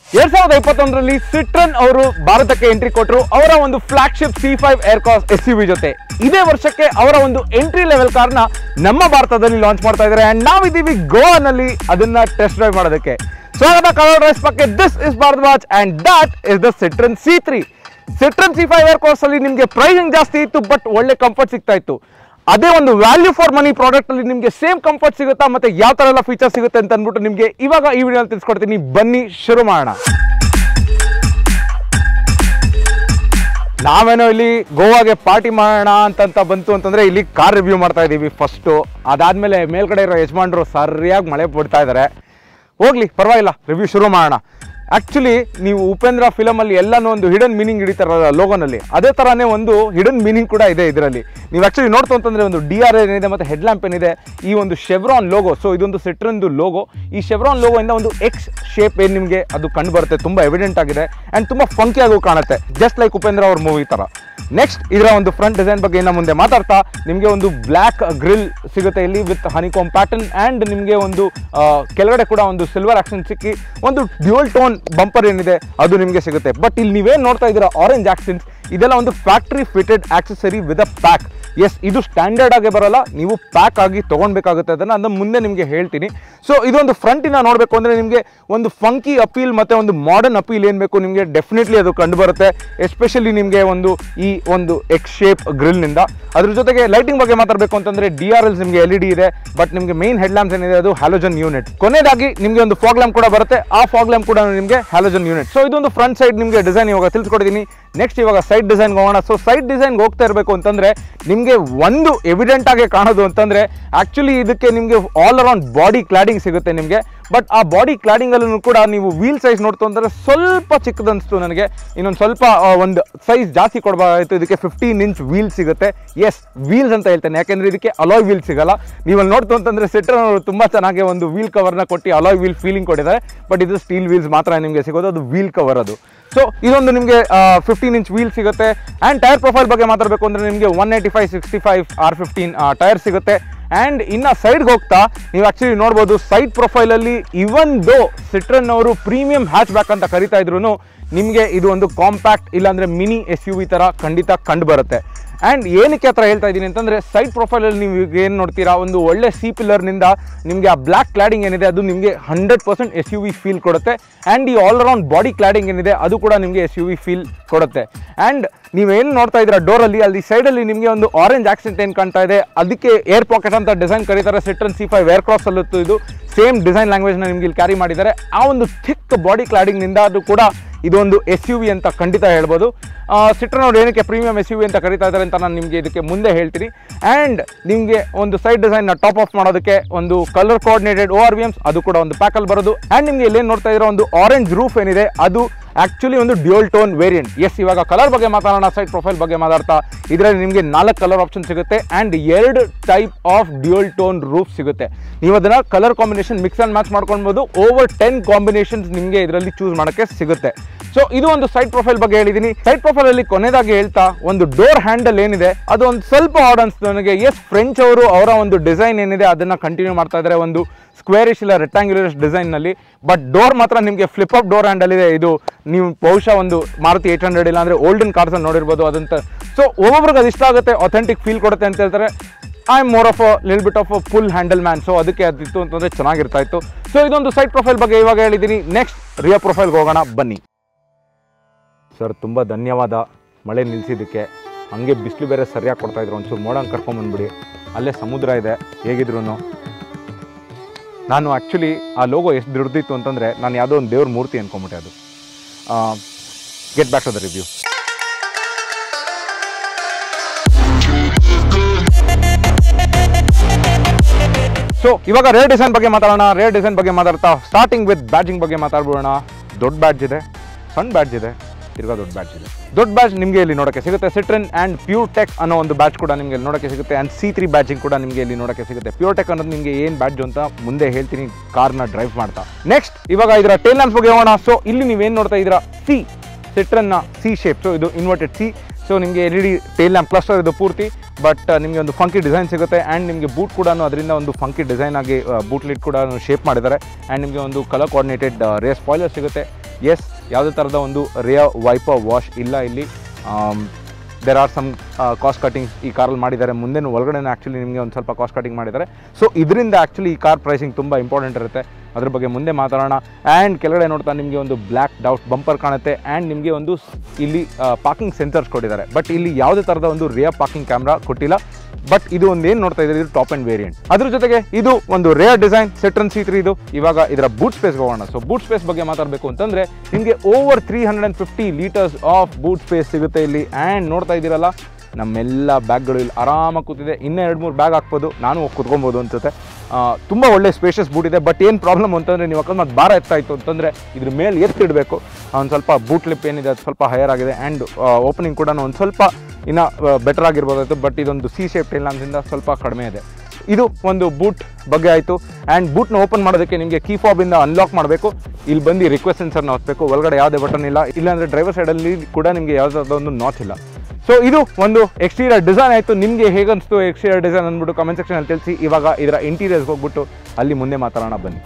ಎರಡ್ ಸಾವಿರದ ಇಪ್ಪತ್ತೊಂದರಲ್ಲಿ ಸಿಟ್ರನ್ ಅವರು ಭಾರತಕ್ಕೆ ಎಂಟ್ರಿ ಕೊಟ್ಟರು ಅವರ ಒಂದು flagship C five Aircross S U V ಜೊತೆ ಇದೇ ವರ್ಷಕ್ಕೆ ಅವರ ಒಂದು ಎಂಟ್ರಿ ಲೆವೆಲ್ ಕಾರ್ನ ನಮ್ಮ ಭಾರತದಲ್ಲಿ ಲಾಂಚ್ ಮಾಡ್ತಾ ಇದ್ದಾರೆ ಅಂಡ್ ನಾವಿದ್ದೀವಿ ಗೋವಾನಲ್ಲಿ ಅದನ್ನ ಟೆಸ್ಟ್ ಡ್ರೈವ್ ಮಾಡೋದಕ್ಕೆ ಸ್ವಾಗತ ಕಲರ್ ಡ್ರೈಸ್ ಪಕ್ಕೆ this is Bharadwaj and that is the Citroen C three Citroen C five Aircross ಅಲ್ಲಿ ನಿಮಗೆ ಪ್ರೈಸಿಂಗ್ ಜಾಸ್ತಿ ಇತ್ತು ಬಟ್ ಒಳ್ಳೆ ಕಂಫರ್ಟ್ ಸಿಗ್ತಾ ಇತ್ತು ಅದೇ ಒಂದು ವ್ಯಾಲ್ಯೂ ಫಾರ್ ಮನಿ ಪ್ರಾಡಕ್ಟ್ ಅಲ್ಲಿ ನಿಮಗೆ ಸೇಮ್ ಕಂಫರ್ಟ್ ಸಿಗುತ್ತಾ ಮತ್ತೆ ಯಾವ ತರ ಎಲ್ಲ ಫೀಚರ್ಸ್ ಸಿಗುತ್ತೆ ಅಂತ ಅಂದ್ಬಿಟ್ಟು ನಿಮಗೆ ಇವಾಗ ಈ ವಿಡಿಯೋ ತಿಳಿಸ್ಕೊಡ್ತೀನಿ ಬನ್ನಿ ಶುರು ಮಾಡೋಣ ನಾವೇನೋ ಇಲ್ಲಿ ಗೋವಾಗೆ ಪಾರ್ಟಿ ಮಾಡೋಣ ಅಂತಂತ ಬಂತು ಅಂತಂದ್ರೆ ಇಲ್ಲಿ ಕಾರ್ ರಿವ್ಯೂ ಮಾಡ್ತಾ ಇದೀವಿ ಫಸ್ಟು ಅದಾದ್ಮೇಲೆ ಮೇಲ್ಗಡೆ ಇರೋ ಯಜಮಾನ್ರು ಸರಿಯಾಗಿ ಮಳೆ ಬಿಡ್ತಾ ಇದ್ದಾರೆ ಹೋಗ್ಲಿ ಪರವಾಗಿಲ್ಲ ರಿವ್ಯೂ ಶುರು ಮಾಡೋಣ ಆಕ್ಚುಲಿ ನೀವು ಉಪೇಂದ್ರ ಫಿಲಮಲ್ಲಿ ಎಲ್ಲಾನು ಒಂದು ಹಿಡನ್ ಮೀನಿಂಗ್ ಹಿಡಿತಾರಲ್ಲ ಲೋಗೋನಲ್ಲಿ ಅದೇ ಥರನೇ ಒಂದು ಹಿಡನ್ ಮೀನಿಂಗ್ ಕೂಡ ಇದೆ ಇದರಲ್ಲಿ ನೀವು ಆಕ್ಚುಲಿ ನೋಡ್ತು ಅಂತಂದ್ರೆ ಒಂದು ಡಿ ಆರ್ ಏನಿದೆ ಮತ್ತೆ ಹೆಡ್ ಲ್ಯಾಂಪ್ ಏನಿದೆ ಈ ಒಂದು ಶೆವ್ರಾನ್ ಲೋಗೋ ಸೊ ಇದೊಂದು ಸೆಟ್ರನ್ದು ಲೋಗೋ ಈ ಶೆವ್ರಾನ್ ಲೋಗೋ ಇಂದ ಒಂದು ಎಕ್ಸ್ ಶೇಪ್ ಏನು ನಿಮಗೆ ಅದು ಕಂಡು ಬರುತ್ತೆ ತುಂಬಾ ಎವಿಡೆಂಟ್ ಆಗಿದೆ ಅಂಡ್ ತುಂಬಾ ಫಂಕಿ ಆಗು ಕಾಣುತ್ತೆ ಜಸ್ಟ್ ಲೈಕ್ ಉಪೇಂದ್ರ ಅವ್ರ ಮೂವಿ ತರ ನೆಕ್ಸ್ಟ್ ಇದರ ಒಂದು ಫ್ರಂಟ್ ಡಿಸೈನ್ ಬಗ್ಗೆ ಇನ್ನು ಮುಂದೆ ಮಾತಾಡ್ತಾ ನಿಮಗೆ ಒಂದು ಬ್ಲ್ಯಾಕ್ ಗ್ರಿಲ್ ಸಿಗುತ್ತೆ ಇಲ್ಲಿ ವಿತ್ ಹನಿಕಾಮ್ ಪ್ಯಾಟರ್ನ್ ಆ್ಯಂಡ್ ನಿಮಗೆ ಒಂದು ಆ, ಕೆಳಗಡೆ ಕೂಡ ಒಂದು ಸಿಲ್ವರ್ ಆಕ್ಷನ್ ಸಿಕ್ಕಿ ಒಂದು ಡ್ಯೂಯಲ್ ಟೋನ್ ಬಂಪರ್ ಏನಿದೆ ಅದು ನಿಮಗೆ ಸಿಗುತ್ತೆ ಬಟ್ ಇಲ್ಲಿ ನೀವೇನು ನೋಡ್ತಾ ಇದ್ದೀರಾ ಆರೆಂಜ್ ಆಕ್ಸೆನ್ಸ್ ಇದೆಲ್ಲ ಒಂದು factory fitted accessory with a pack yes ಇದು ಸ್ಟ್ಯಾಂಡರ್ಡ್ ಆಗಿ ಬರಲ್ಲ ನೀವು ಪ್ಯಾಕ್ ಆಗಿ ತೊಗೊಳ್ಬೇಕಾಗುತ್ತೆ ಅದನ್ನು ಅದನ್ನು ಮುಂದೆ ನಿಮಗೆ ಹೇಳ್ತೀನಿ ಸೊ ಇದೊಂದು ಫ್ರಂಟಿನ ನೋಡಬೇಕು ಅಂದರೆ ನಿಮಗೆ ಒಂದು ಫಂಕಿ ಅಪೀಲ್ ಮತ್ತು ಒಂದು ಮಾಡರ್ನ್ ಅಪೀಲ್ ಏನು ಬೇಕು ನಿಮಗೆ ಡೆಫಿನೆಟ್ಲಿ ಅದು ಕಂಡು ಬರುತ್ತೆ ಎಸ್ಪೆಷಲಿ ನಿಮಗೆ ಒಂದು ಈ ಒಂದು ಎಕ್ಸ್ ಶೇಪ್ ಗ್ರಿಲ್ನಿಂದ ಅದ್ರ ಜೊತೆಗೆ ಲೈಟಿಂಗ್ ಬಗ್ಗೆ ಮಾತಾಡಬೇಕು ಅಂತಂದ್ರೆ ಡಿ ಆರ್ ಎಲ್ಸ್ ನಿಮಗೆ ಎಲ್ ಇ ಡಿ ಇದೆ ಬಟ್ ನಿಮಗೆ ಮೇನ್ ಹೆಡ್ ಲ್ಯಾಂಪ್ಸ್ ಏನಿದೆ ಅದು ಹ್ಯಾಲೋಜನ್ ಯೂನಿಟ್ ಕೊನೆಯದಾಗಿ ನಿಮಗೆ ಒಂದು ಫಾಗ್ ಲ್ಯಾಂಪ್ ಕೂಡ ಬರುತ್ತೆ ಆ ಫಾಗ್ ಲ್ಯಾಂಪ್ ಕೂಡ ನಿಮಗೆ ಹ್ಯಾಲೋಜನ್ ಯೂನಿಟ್ ಸೊ ಇದೊಂದು ಫ್ರಂಟ್ ಸೈಡ್ ನಿಮಗೆ ಡಿಸೈನ್ ಇವಾಗ ತಿಳಿಸ್ಕೊಡ್ತೀನಿ ನೆಕ್ಸ್ಟ್ ಇವಾಗ ಸೈಡ್ ಡಿಸೈನ್ಗೆ ಹೋಗೋಣ ಸೊ ಸೈಡ್ ಡಿಸೈನ್ಗೆ ಹೋಗ್ತಾ ಇರಬೇಕು ಅಂತಂದ್ರೆ ನಿಮಗೆ ಒಂದು ಎವಿಡೆಂಟ್ ಆಗಿ ಕಾಣೋದು ಅಂತಂದ್ರೆ ಆಕ್ಚುಲಿ ಇದಕ್ಕೆ ನಿಮಗೆ ಆಲ್ ಅರೌಂಡ್ ಬಾಡಿ ಕ್ಲಾಡಿಂಗ್ ಸಿಗುತ್ತೆ ನಿಮಗೆ ಬಟ್ ಆ ಬಾಡಿ ಕ್ಲಾಡಿಂಗ್ ಅಲ್ಲೂ ಕೂಡ ನೀವು ವೀಲ್ ಸೈಜ್ ನೋಡ್ತು ಅಂತಂದ್ರೆ ಸ್ವಲ್ಪ ಚಿಕ್ಕದನ್ಸ್ತು ನನಗೆ ಇನ್ನೊಂದು ಸ್ವಲ್ಪ ಆ, ಒಂದು ಸೈಜ್ ಜಾಸ್ತಿ ಕೊಡಬೇಕಾಗಿತ್ತು ಇದಕ್ಕೆ ಫಿಫ್ಟೀನ್ ಇಂಚ್ ವೀಲ್ ಸಿಗುತ್ತೆ ಎಸ್ ವೀಲ್ಸ್ ಅಂತ ಹೇಳ್ತೇನೆ ಯಾಕೆಂದ್ರೆ ಇದಕ್ಕೆ ಅಲಾಯ್ ವೀಲ್ ಸಿಗಲ್ಲ ನೀವು ಅಲ್ಲಿ ನೋಡ್ತು ಅಂತಂದ್ರೆ ಸೆಟ್ರ್ ಅವರು ತುಂಬಾ ಚೆನ್ನಾಗಿ ಒಂದು ವೀಲ್ ಕವರ್ನ ಕೊಟ್ಟು ಅಲಾಯ್ ವೀಲ್ ಫೀಲಿಂಗ್ ಕೊಟ್ಟಿದ್ದಾರೆ ಬಟ್ ಇದು ಸ್ಟೀಲ್ ವೀಲ್ಸ್ ಮಾತ್ರ ನಿಮಗೆ ಸಿಗೋದು ಅದು ವೀಲ್ ಕವರ್ ಅದು ಸೊ ಇದೊಂದು ನಿಮಗೆ ಫಿಫ್ಟೀನ್ ಇಂಚ್ ವೀಲ್ ಸಿಗುತ್ತೆ ಆ್ಯಂಡ್ ಟೈರ್ ಪ್ರೊಫೈಲ್ ಬಗ್ಗೆ ಮಾತಾಡಬೇಕು ಅಂದರೆ ನಿಮಗೆ one eighty five sixty five R fifteen tyre ಸಿಗುತ್ತೆ ಆ್ಯಂಡ್ ಇನ್ನು ಸೈಡ್ಗೆ ಹೋಗ್ತಾ ನೀವು ಆ್ಯಕ್ಚುಲಿ ನೋಡ್ಬೋದು ಸೈಡ್ ಪ್ರೊಫೈಲಲ್ಲಿ ಇವನ್ ದೋ ಸಿಟ್ರನ್ ಅವರು ಪ್ರೀಮಿಯಂ ಹ್ಯಾಚ್ ಬ್ಯಾಕ್ ಅಂತ ಕರಿತಾ ಇದ್ರು ನಿಮಗೆ ಇದು ಒಂದು ಕಾಂಪ್ಯಾಕ್ಟ್ ಇಲ್ಲಾಂದ್ರೆ ಮಿನಿ ಎಸ್ ಯು ವಿ ಥರ ಖಂಡಿತ ಕಂಡು ಬರುತ್ತೆ ಆ್ಯಂಡ್ ಏನಕ್ಕೆ ಹತ್ರ ಹೇಳ್ತಾ ಇದ್ದೀನಿ ಅಂತಂದರೆ ಸೈಡ್ ಪ್ರೊಫೈಲಲ್ಲಿ ನೀವು ಈಗ ಏನು ನೋಡ್ತೀರಾ ಒಂದು ಒಳ್ಳೆ ಸಿ ಪಿಲ್ಲರ್ನಿಂದ ನಿಮಗೆ ಆ ಬ್ಲ್ಯಾಕ್ ಕ್ಲಾಡಿಂಗ್ ಏನಿದೆ ಅದು ನಿಮಗೆ hundred percent S U V feel ಕೊಡುತ್ತೆ ಆ್ಯಂಡ್ ಈ ಆಲ್ ಅರೌಂಡ್ ಬಾಡಿ ಕ್ಲಾಡಿಂಗ್ ಏನಿದೆ ಅದು ಕೂಡ ನಿಮಗೆ ಎಸ್ ಯು ವಿ ಫೀಲ್ ಕೊಡುತ್ತೆ ಆ್ಯಂಡ್ ನೀವೇನು ನೋಡ್ತಾ ಇದ್ದೀರಾ ಡೋರಲ್ಲಿ ಅಲ್ಲಿ ಸೈಡಲ್ಲಿ ನಿಮಗೆ ಒಂದು ಆರೆಂಜ್ ಆಕ್ಸೆಂಟ್ ಏನು ಕಾಣ್ತಾ ಇದೆ ಅದಕ್ಕೆ ಏರ್ ಪಾಕೆಟ್ ಅಂತ ಡಿಸೈನ್ ಕರೀತಾರೆ Citroen C five Aircross ಅಲ್ಲಿತ್ತು ಇದು ಸೇಮ್ ಡಿಸೈನ್ ಲ್ಯಾಂಗ್ವೇಜ್ನ ನಿಮ್ಗೆ ಇಲ್ಲಿ ಕ್ಯಾರಿ ಮಾಡಿದ್ದಾರೆ ಆ ಒಂದು ಥಿಕ್ ಬಾಡಿ ಕ್ಲಾಡಿಂಗ್ನಿಂದ ಅದು ಕೂಡ ಇದೊಂದು ಎಸ್ ಯು ವಿ ಅಂತ ಖಂಡಿತ ಹೇಳ್ಬೋದು ಸಿಟ್ರನ್ ಅವ್ರು ಏನಕ್ಕೆ ಪ್ರೀಮಿಯಂ ಎಸ್ ಯು ವಿ ಅಂತ ಕರೀತಾ ಇದ್ದಾರೆ ಅಂತ ನಾನು ನಿಮಗೆ ಇದಕ್ಕೆ ಮುಂದೆ ಹೇಳ್ತೀನಿ ಆ್ಯಂಡ್ ನಿಮಗೆ ಒಂದು ಸೈಡ್ ಡಿಸೈನ್ನ ಟಾಪ್ ಆಫ್ ಮಾಡೋದಕ್ಕೆ ಒಂದು colour coordinated O R V Ms ಅದು ಕೂಡ ಒಂದು ಪ್ಯಾಕಲ್ಲಿ ಬರೋದು ಆ್ಯಂಡ್ ನಿಮಗೆ ಇಲ್ಲೇನು ನೋಡ್ತಾ ಇರೋ ಒಂದು ಆರೆಂಜ್ ರೂಫ್ ಏನಿದೆ ಅದು ಆಕ್ಚುಲಿ ಒಂದು ಡ್ಯೂಯಲ್ ಟೋನ್ ವೇರಿಯಂಟ್ ಎಸ್ ಇವಾಗ ಕಲರ್ ಬಗ್ಗೆ ಮಾತಾಡೋಣ ಸೈಡ್ ಪ್ರೊಫೈಲ್ ಬಗ್ಗೆ ಮಾತಾಡ್ತಾ ಇದರಲ್ಲಿ ನಿಮಗೆ ನಾಲ್ಕು ಕಲರ್ ಆಪ್ಷನ್ ಸಿಗುತ್ತೆ ಆ್ಯಂಡ್ ಎರಡು type of dual tone roof ಸಿಗುತ್ತೆ ನೀವು ಅದನ್ನ colour combination mix and match ಮಾಡ್ಕೊಳ್ಬೋದು ಓವರ್ ಟೆನ್ ಕಾಂಬಿನೇಷನ್ಸ್ ನಿಮಗೆ ಇದರಲ್ಲಿ ಚೂಸ್ ಮಾಡೋಕ್ಕೆ ಸಿಗುತ್ತೆ ಸೊ ಇದು ಒಂದು ಸೈಡ್ ಪ್ರೊಫೈಲ್ ಬಗ್ಗೆ ಹೇಳಿದ್ದೀನಿ ಸೈಡ್ ಪ್ರೊಫೈಲ್ ಅಲ್ಲಿ ಕೊನೆಯದಾಗಿ ಹೇಳ್ತಾ ಒಂದು ಡೋರ್ ಹ್ಯಾಂಡಲ್ ಏನಿದೆ ಅದು ಒಂದು ಸ್ವಲ್ಪ ಆಡ್ ಅನ್ಸ್ತು ನನಗೆ ಎಸ್ ಫ್ರೆಂಚ್ ಅವರು ಅವರ ಒಂದು ಡಿಸೈನ್ ಏನಿದೆ ಅದನ್ನ ಕಂಟಿನ್ಯೂ ಮಾಡ್ತಾ ಇದ್ದಾರೆ ಒಂದು ಸ್ಕ್ವೇರಿಶ್ ಇಲ್ಲ ರೆಕ್ಟಾಂಗ್ಯುಲರ್ ಡಿಸೈನ್ ನಲ್ಲಿ ಬಟ್ ಡೋರ್ ಮಾತ್ರ ನಿಮಗೆ ಫ್ಲಿಪ್ ಅಪ್ ಡೋರ್ ಹ್ಯಾಂಡಲ್ ಇದೆ ಇದು ನೀವು ಬಹುಶಃ ಒಂದು ಮಾರುತಿ ಏಟ್ ಹಂಡ್ರೆಡ್ ಇಲ್ಲ ಅಂದ್ರೆ ಓಲ್ಡನ್ ಕಾರ್ಸ್ ಅಲ್ಲಿ ನೋಡಿರ್ಬೋದು ಅದಂತ ಸೊ ಒಬ್ಬೊಬ್ರಿಗೆ ಅದು ಇಷ್ಟ ಆಗುತ್ತೆ ಅಥೆಂಟಿಕ್ ಫೀಲ್ ಕೊಡುತ್ತೆ ಅಂತ ಹೇಳ್ತಾರೆ I am more of a lil bit of a full handle man so ಅದಕ್ಕೆ ಅದಿತ್ತು ಅಂತಂದ್ರೆ ಚೆನ್ನಾಗಿರ್ತಾ ಇತ್ತು ಸೊ ಇದೊಂದು ಸೈಡ್ ಪ್ರೊಫೈಲ್ ಬಗ್ಗೆ ಇವಾಗ ಹೇಳಿದ್ದೀನಿ ನೆಕ್ಸ್ಟ್ ರಿಯರ್ ಪ್ರೊಫೈಲ್ಗೆ ಹೋಗೋಣ ಬನ್ನಿ ಸರ್ ತುಂಬ ಧನ್ಯವಾದ ಮಳೆ ನಿಲ್ಲಿಸಿದ್ದಕ್ಕೆ ಹಂಗೆ ಬಿಸಿಲು ಬೇರೆ ಸರಿಯಾಗಿ ಕೊಡ್ತಾ ಇದ್ರು ಒಂಚೂರು ಮೋಡಂಗೆ ಕರ್ಕೊಂಬಂದ್ಬಿಡಿ ಅಲ್ಲೇ ಸಮುದ್ರ ಇದೆ ಹೇಗಿದ್ರು ನಾನು ಆ್ಯಕ್ಚುಲಿ ಆ ಲೋಗೋ ಎಷ್ಟು ದೊಡ್ಡದಿತ್ತು ಅಂತಂದರೆ ನಾನು ಯಾವುದೋ ಒಂದು ದೇವ್ರ ಮೂರ್ತಿ ಅನ್ಕೊಂಬಿಟ್ಟೆ ಅದು get back to the review so ಇವಾಗ ರೇರ್ ಡಿಸೈನ್ ಬಗ್ಗೆ ಮಾತಾಡೋಣ ರೇರ್ ಡಿಸೈನ್ ಬಗ್ಗೆ ಮಾತಾಡ್ತಾ ಸ್ಟಾರ್ಟಿಂಗ್ ವಿತ್ ಬ್ಯಾಡ್ಜಿಂಗ್ ಬಗ್ಗೆ ಮಾತಾಡ್ಬೋಣ ದೊಡ್ಡ ಬ್ಯಾಡ್ಜ್ ಇದೆ ಸಣ್ಣ ಬ್ಯಾಡ್ಜ್ ಇದೆ ತಿರ್ಗಾ ದೊಡ್ಡ ಬ್ಯಾಡ್ಜ್ ಇದೆ ದೊಡ್ಡ ಬ್ಯಾಡ್ಜ್ ನಿಮಗೆ ಇಲ್ಲಿ ನೋಡೋಕ್ಕೆ ಸಿಗುತ್ತೆ ಸಿಟ್ರನ್ ಆ್ಯಂಡ್ ಪ್ಯೂರ್ ಟೆಕ್ ಅನ್ನೋ ಒಂದು ಬ್ಯಾಡ್ಜ್ ಕೂಡ ನಿಮಗೆ ಇಲ್ಲಿ ನೋಡೋಕ್ಕೆ ಸಿಗುತ್ತೆ ಆ್ಯಂಡ್ ಸಿ ತ್ರೀ ಬ್ಯಾಡ್ಜಿಂಗ್ ಕೂಡ ನಿಮಗೆ ಇಲ್ಲಿ ನೋಡೋಕ್ಕೆ ಸಿಗುತ್ತೆ ಪ್ಯೂರ್ ಟೆಕ್ ಅನ್ನೋದು ನಿಮಗೆ ಏನು ಬ್ಯಾಡ್ಜ್ ಅಂತ ಮುಂದೆ ಹೇಳ್ತೀನಿ ಕಾರ್ನ ಡ್ರೈವ್ ಮಾಡ್ತಾ ನೆಕ್ಸ್ಟ್ ಇವಾಗ ಇದರ ಟೇಲ್ ಲ್ಯಾಂಪ್ಸ್ ಬಗ್ಗೆ ಹೋಗೋಣ ಸೊ ಇಲ್ಲಿ ನೀವೇನು ನೋಡ್ತಾ ಇದ್ದೀರಾ ಸಿ ಸಿಟ್ರನ್ನ ಸಿ ಶೇಪ್ ಸೊ ಇದು ಇನ್ವರ್ಟೆಡ್ ಸಿ ಸೊ ನಿಮಗೆ L E D tail lamp cluster ಇದು ಪೂರ್ತಿ ಬಟ್ ನಿಮಗೆ ಒಂದು ಫಂಕಿ ಡಿಸೈನ್ ಸಿಗುತ್ತೆ ಆ್ಯಂಡ್ ನಿಮಗೆ ಬೂಟ್ ಕೂಡ ಅದರಿಂದ ಒಂದು ಫಂಕಿ ಡಿಸೈನ್ ಆಗಿ ಬೂಟ್ ಲಿಡ್ ಕೂಡ ಶೇಪ್ ಮಾಡಿದ್ದಾರೆ ಆ್ಯಂಡ್ ನಿಮಗೆ ಒಂದು ಕಲರ್ ಕೋಆರ್ಡಿನೇಟೆಡ್ ರೇಸ್ ಸ್ಪಾಯ್ಲರ್ ಸಿಗುತ್ತೆ ಎಸ್ ಯಾವುದೇ ಥರದ ಒಂದು ರಿಯ ವೈಪರ್ ವಾಶ್ ಇಲ್ಲ ಇಲ್ಲಿ there are some cost cuttings ಈ ಕಾರಲ್ಲಿ ಮಾಡಿದ್ದಾರೆ ಮುಂದೆ ಒಳಗಡೆ ಆ್ಯಕ್ಚುಲಿ ನಿಮಗೆ ಒಂದು ಸ್ವಲ್ಪ ಕಾಸ್ಟ್ ಕಟಿಂಗ್ ಮಾಡಿದ್ದಾರೆ ಸೊ ಇದರಿಂದ ಆ್ಯಕ್ಚುಲಿ ಈ ಕಾರ್ ಪ್ರೈಸಿಂಗ್ ತುಂಬ ಇಂಪಾರ್ಟೆಂಟ್ ಇರುತ್ತೆ ಅದ್ರ ಬಗ್ಗೆ ಮುಂದೆ ಮಾತಾಡೋಣ ಆ್ಯಂಡ್ ಕೆಳಗಡೆ ನೋಡ್ತಾ ನಿಮಗೆ ಒಂದು ಬ್ಲ್ಯಾಕ್ ಡೌಟ್ ಬಂಪರ್ ಕಾಣುತ್ತೆ ಆ್ಯಂಡ್ ನಿಮಗೆ ಒಂದು ಸ್- ಇಲ್ಲಿ ಪಾರ್ಕಿಂಗ್ ಸೆನ್ಸರ್ಸ್ ಕೊಟ್ಟಿದ್ದಾರೆ ಬಟ್ ಇಲ್ಲಿ ಯಾವುದೇ ಥರದ ಒಂದು ರಿಯರ್ ಪಾರ್ಕಿಂಗ್ ಕ್ಯಾಮ್ರಾ ಕೊಟ್ಟಿಲ್ಲ ಬಟ್ ಇದು ಒಂದು ಏನು ನೋಡ್ತಾ ಇದ್ದೀರಿ ಇದು ಟಾಪ್ ಆ್ಯಂಡ್ ವೇರಿಯಂಟ್ ಅದ್ರ ಜೊತೆಗೆ ಇದು ಒಂದು rear design Citroen C three ಇದು ಇವಾಗ ಇದರ ಬೂಟ್ ಸ್ಪೇಸ್ ಹೋಗೋಣ ಸೊ ಬೂಟ್ ಸ್ಪೇಸ್ ಬಗ್ಗೆ ಮಾತಾಡಬೇಕು ಅಂತಂದ್ರೆ ನಿಮಗೆ over three hundred and fifty litres of boot space ಸಿಗುತ್ತೆ ಇಲ್ಲಿ ಆ್ಯಂಡ್ ನೋಡ್ತಾ ಇದ್ದೀರಲ್ಲ ನಮ್ಮೆಲ್ಲ ಬ್ಯಾಗ್ಗಳು ಇಲ್ಲಿ ಆರಾಮಾಗಿ ಕೂತಿದೆ ಇನ್ನೂ ಎರಡು ಮೂರು ಬ್ಯಾಗ್ ಹಾಕ್ಬೋದು ನಾನು ಹೋಗಿ ಕುತ್ಕೊಬೋದು ಅನ್ಸುತ್ತೆ ಆ, ತುಂಬ ಒಳ್ಳೆ ಸ್ಪೇಷಸ್ ಬೂಟ್ ಇದೆ ಬಟ್ ಏನು ಪ್ರಾಬ್ಲಮ್ ಅಂತಂದರೆ ನೀವು ಅಕಸ್ಮಾತ್ ಭಾರ ಎತ್ತಾಯಿತು ಅಂತಂದರೆ ಇದ್ರ ಮೇಲೆ ಎತ್ತಿಡಬೇಕು ಒಂದು ಸ್ವಲ್ಪ ಬೂಟ್ ಲಿಪ್ ಏನಿದೆ ಅದು ಸ್ವಲ್ಪ ಹೈಯರ್ ಆಗಿದೆ ಆ್ಯಂಡ್ ಓಪನಿಂಗ್ ಕೂಡ ಒಂದು ಸ್ವಲ್ಪ ಇನ್ನು ಬೆಟರ್ ಆಗಿರ್ಬೋದಾಯ್ತು ಬಟ್ ಇದೊಂದು ಸಿ ಶೇಪ್ ಇಲ್ಲ ಅಂದ್ರಿಂದ ಸ್ವಲ್ಪ ಕಡಿಮೆ ಇದೆ ಇದು ಒಂದು ಬೂಟ್ ಬಗ್ಗೆ ಆಯಿತು ಆ್ಯಂಡ್ ಬೂಟ್ನ ಓಪನ್ ಮಾಡೋದಕ್ಕೆ ನಿಮಗೆ ಕೀ ಫಾಬಿಂದ ಅನ್ಲಾಕ್ ಮಾಡಬೇಕು ಇಲ್ಲಿ ಬಂದು ರಿಕ್ವೆಸ್ಟ್ ಸೆನ್ಸರ್ನ ಹೊತ್ತಬೇಕು ಒಳಗಡೆ ಯಾವುದೇ ಬಟನ್ ಇಲ್ಲ ಇಲ್ಲಾಂದರೆ ಡ್ರೈವರ್ ಸೈಡಲ್ಲಿ ಕೂಡ ನಿಮಗೆ ಯಾವುದಾದ್ರು ಒಂದು ನಾಚ್ ಇಲ್ಲ ಸೊ ಇದು ಒಂದು ಎಕ್ಸ್ಟೀರಿಯರ್ ಡಿಸೈನ್ ಆಯಿತು ನಿಮಗೆ ಹೇಗನ್ನಿಸ್ತು ಎಕ್ಸ್ಟೀರಿಯರ್ ಡಿಸೈನ್ ಅಂದ್ಬಿಟ್ಟು ಕಮೆಂಟ್ ಸೆಕ್ಷನಲ್ಲಿ ತಿಳಿಸಿ ಇವಾಗ ಇದರ ಇಂಟೀರಿಯರ್ಸ್ಗೆ ಹೋಗ್ಬಿಟ್ಟು ಅಲ್ಲಿ ಮುಂದೆ ಮಾತಾಡೋಣ ಬನ್ನಿ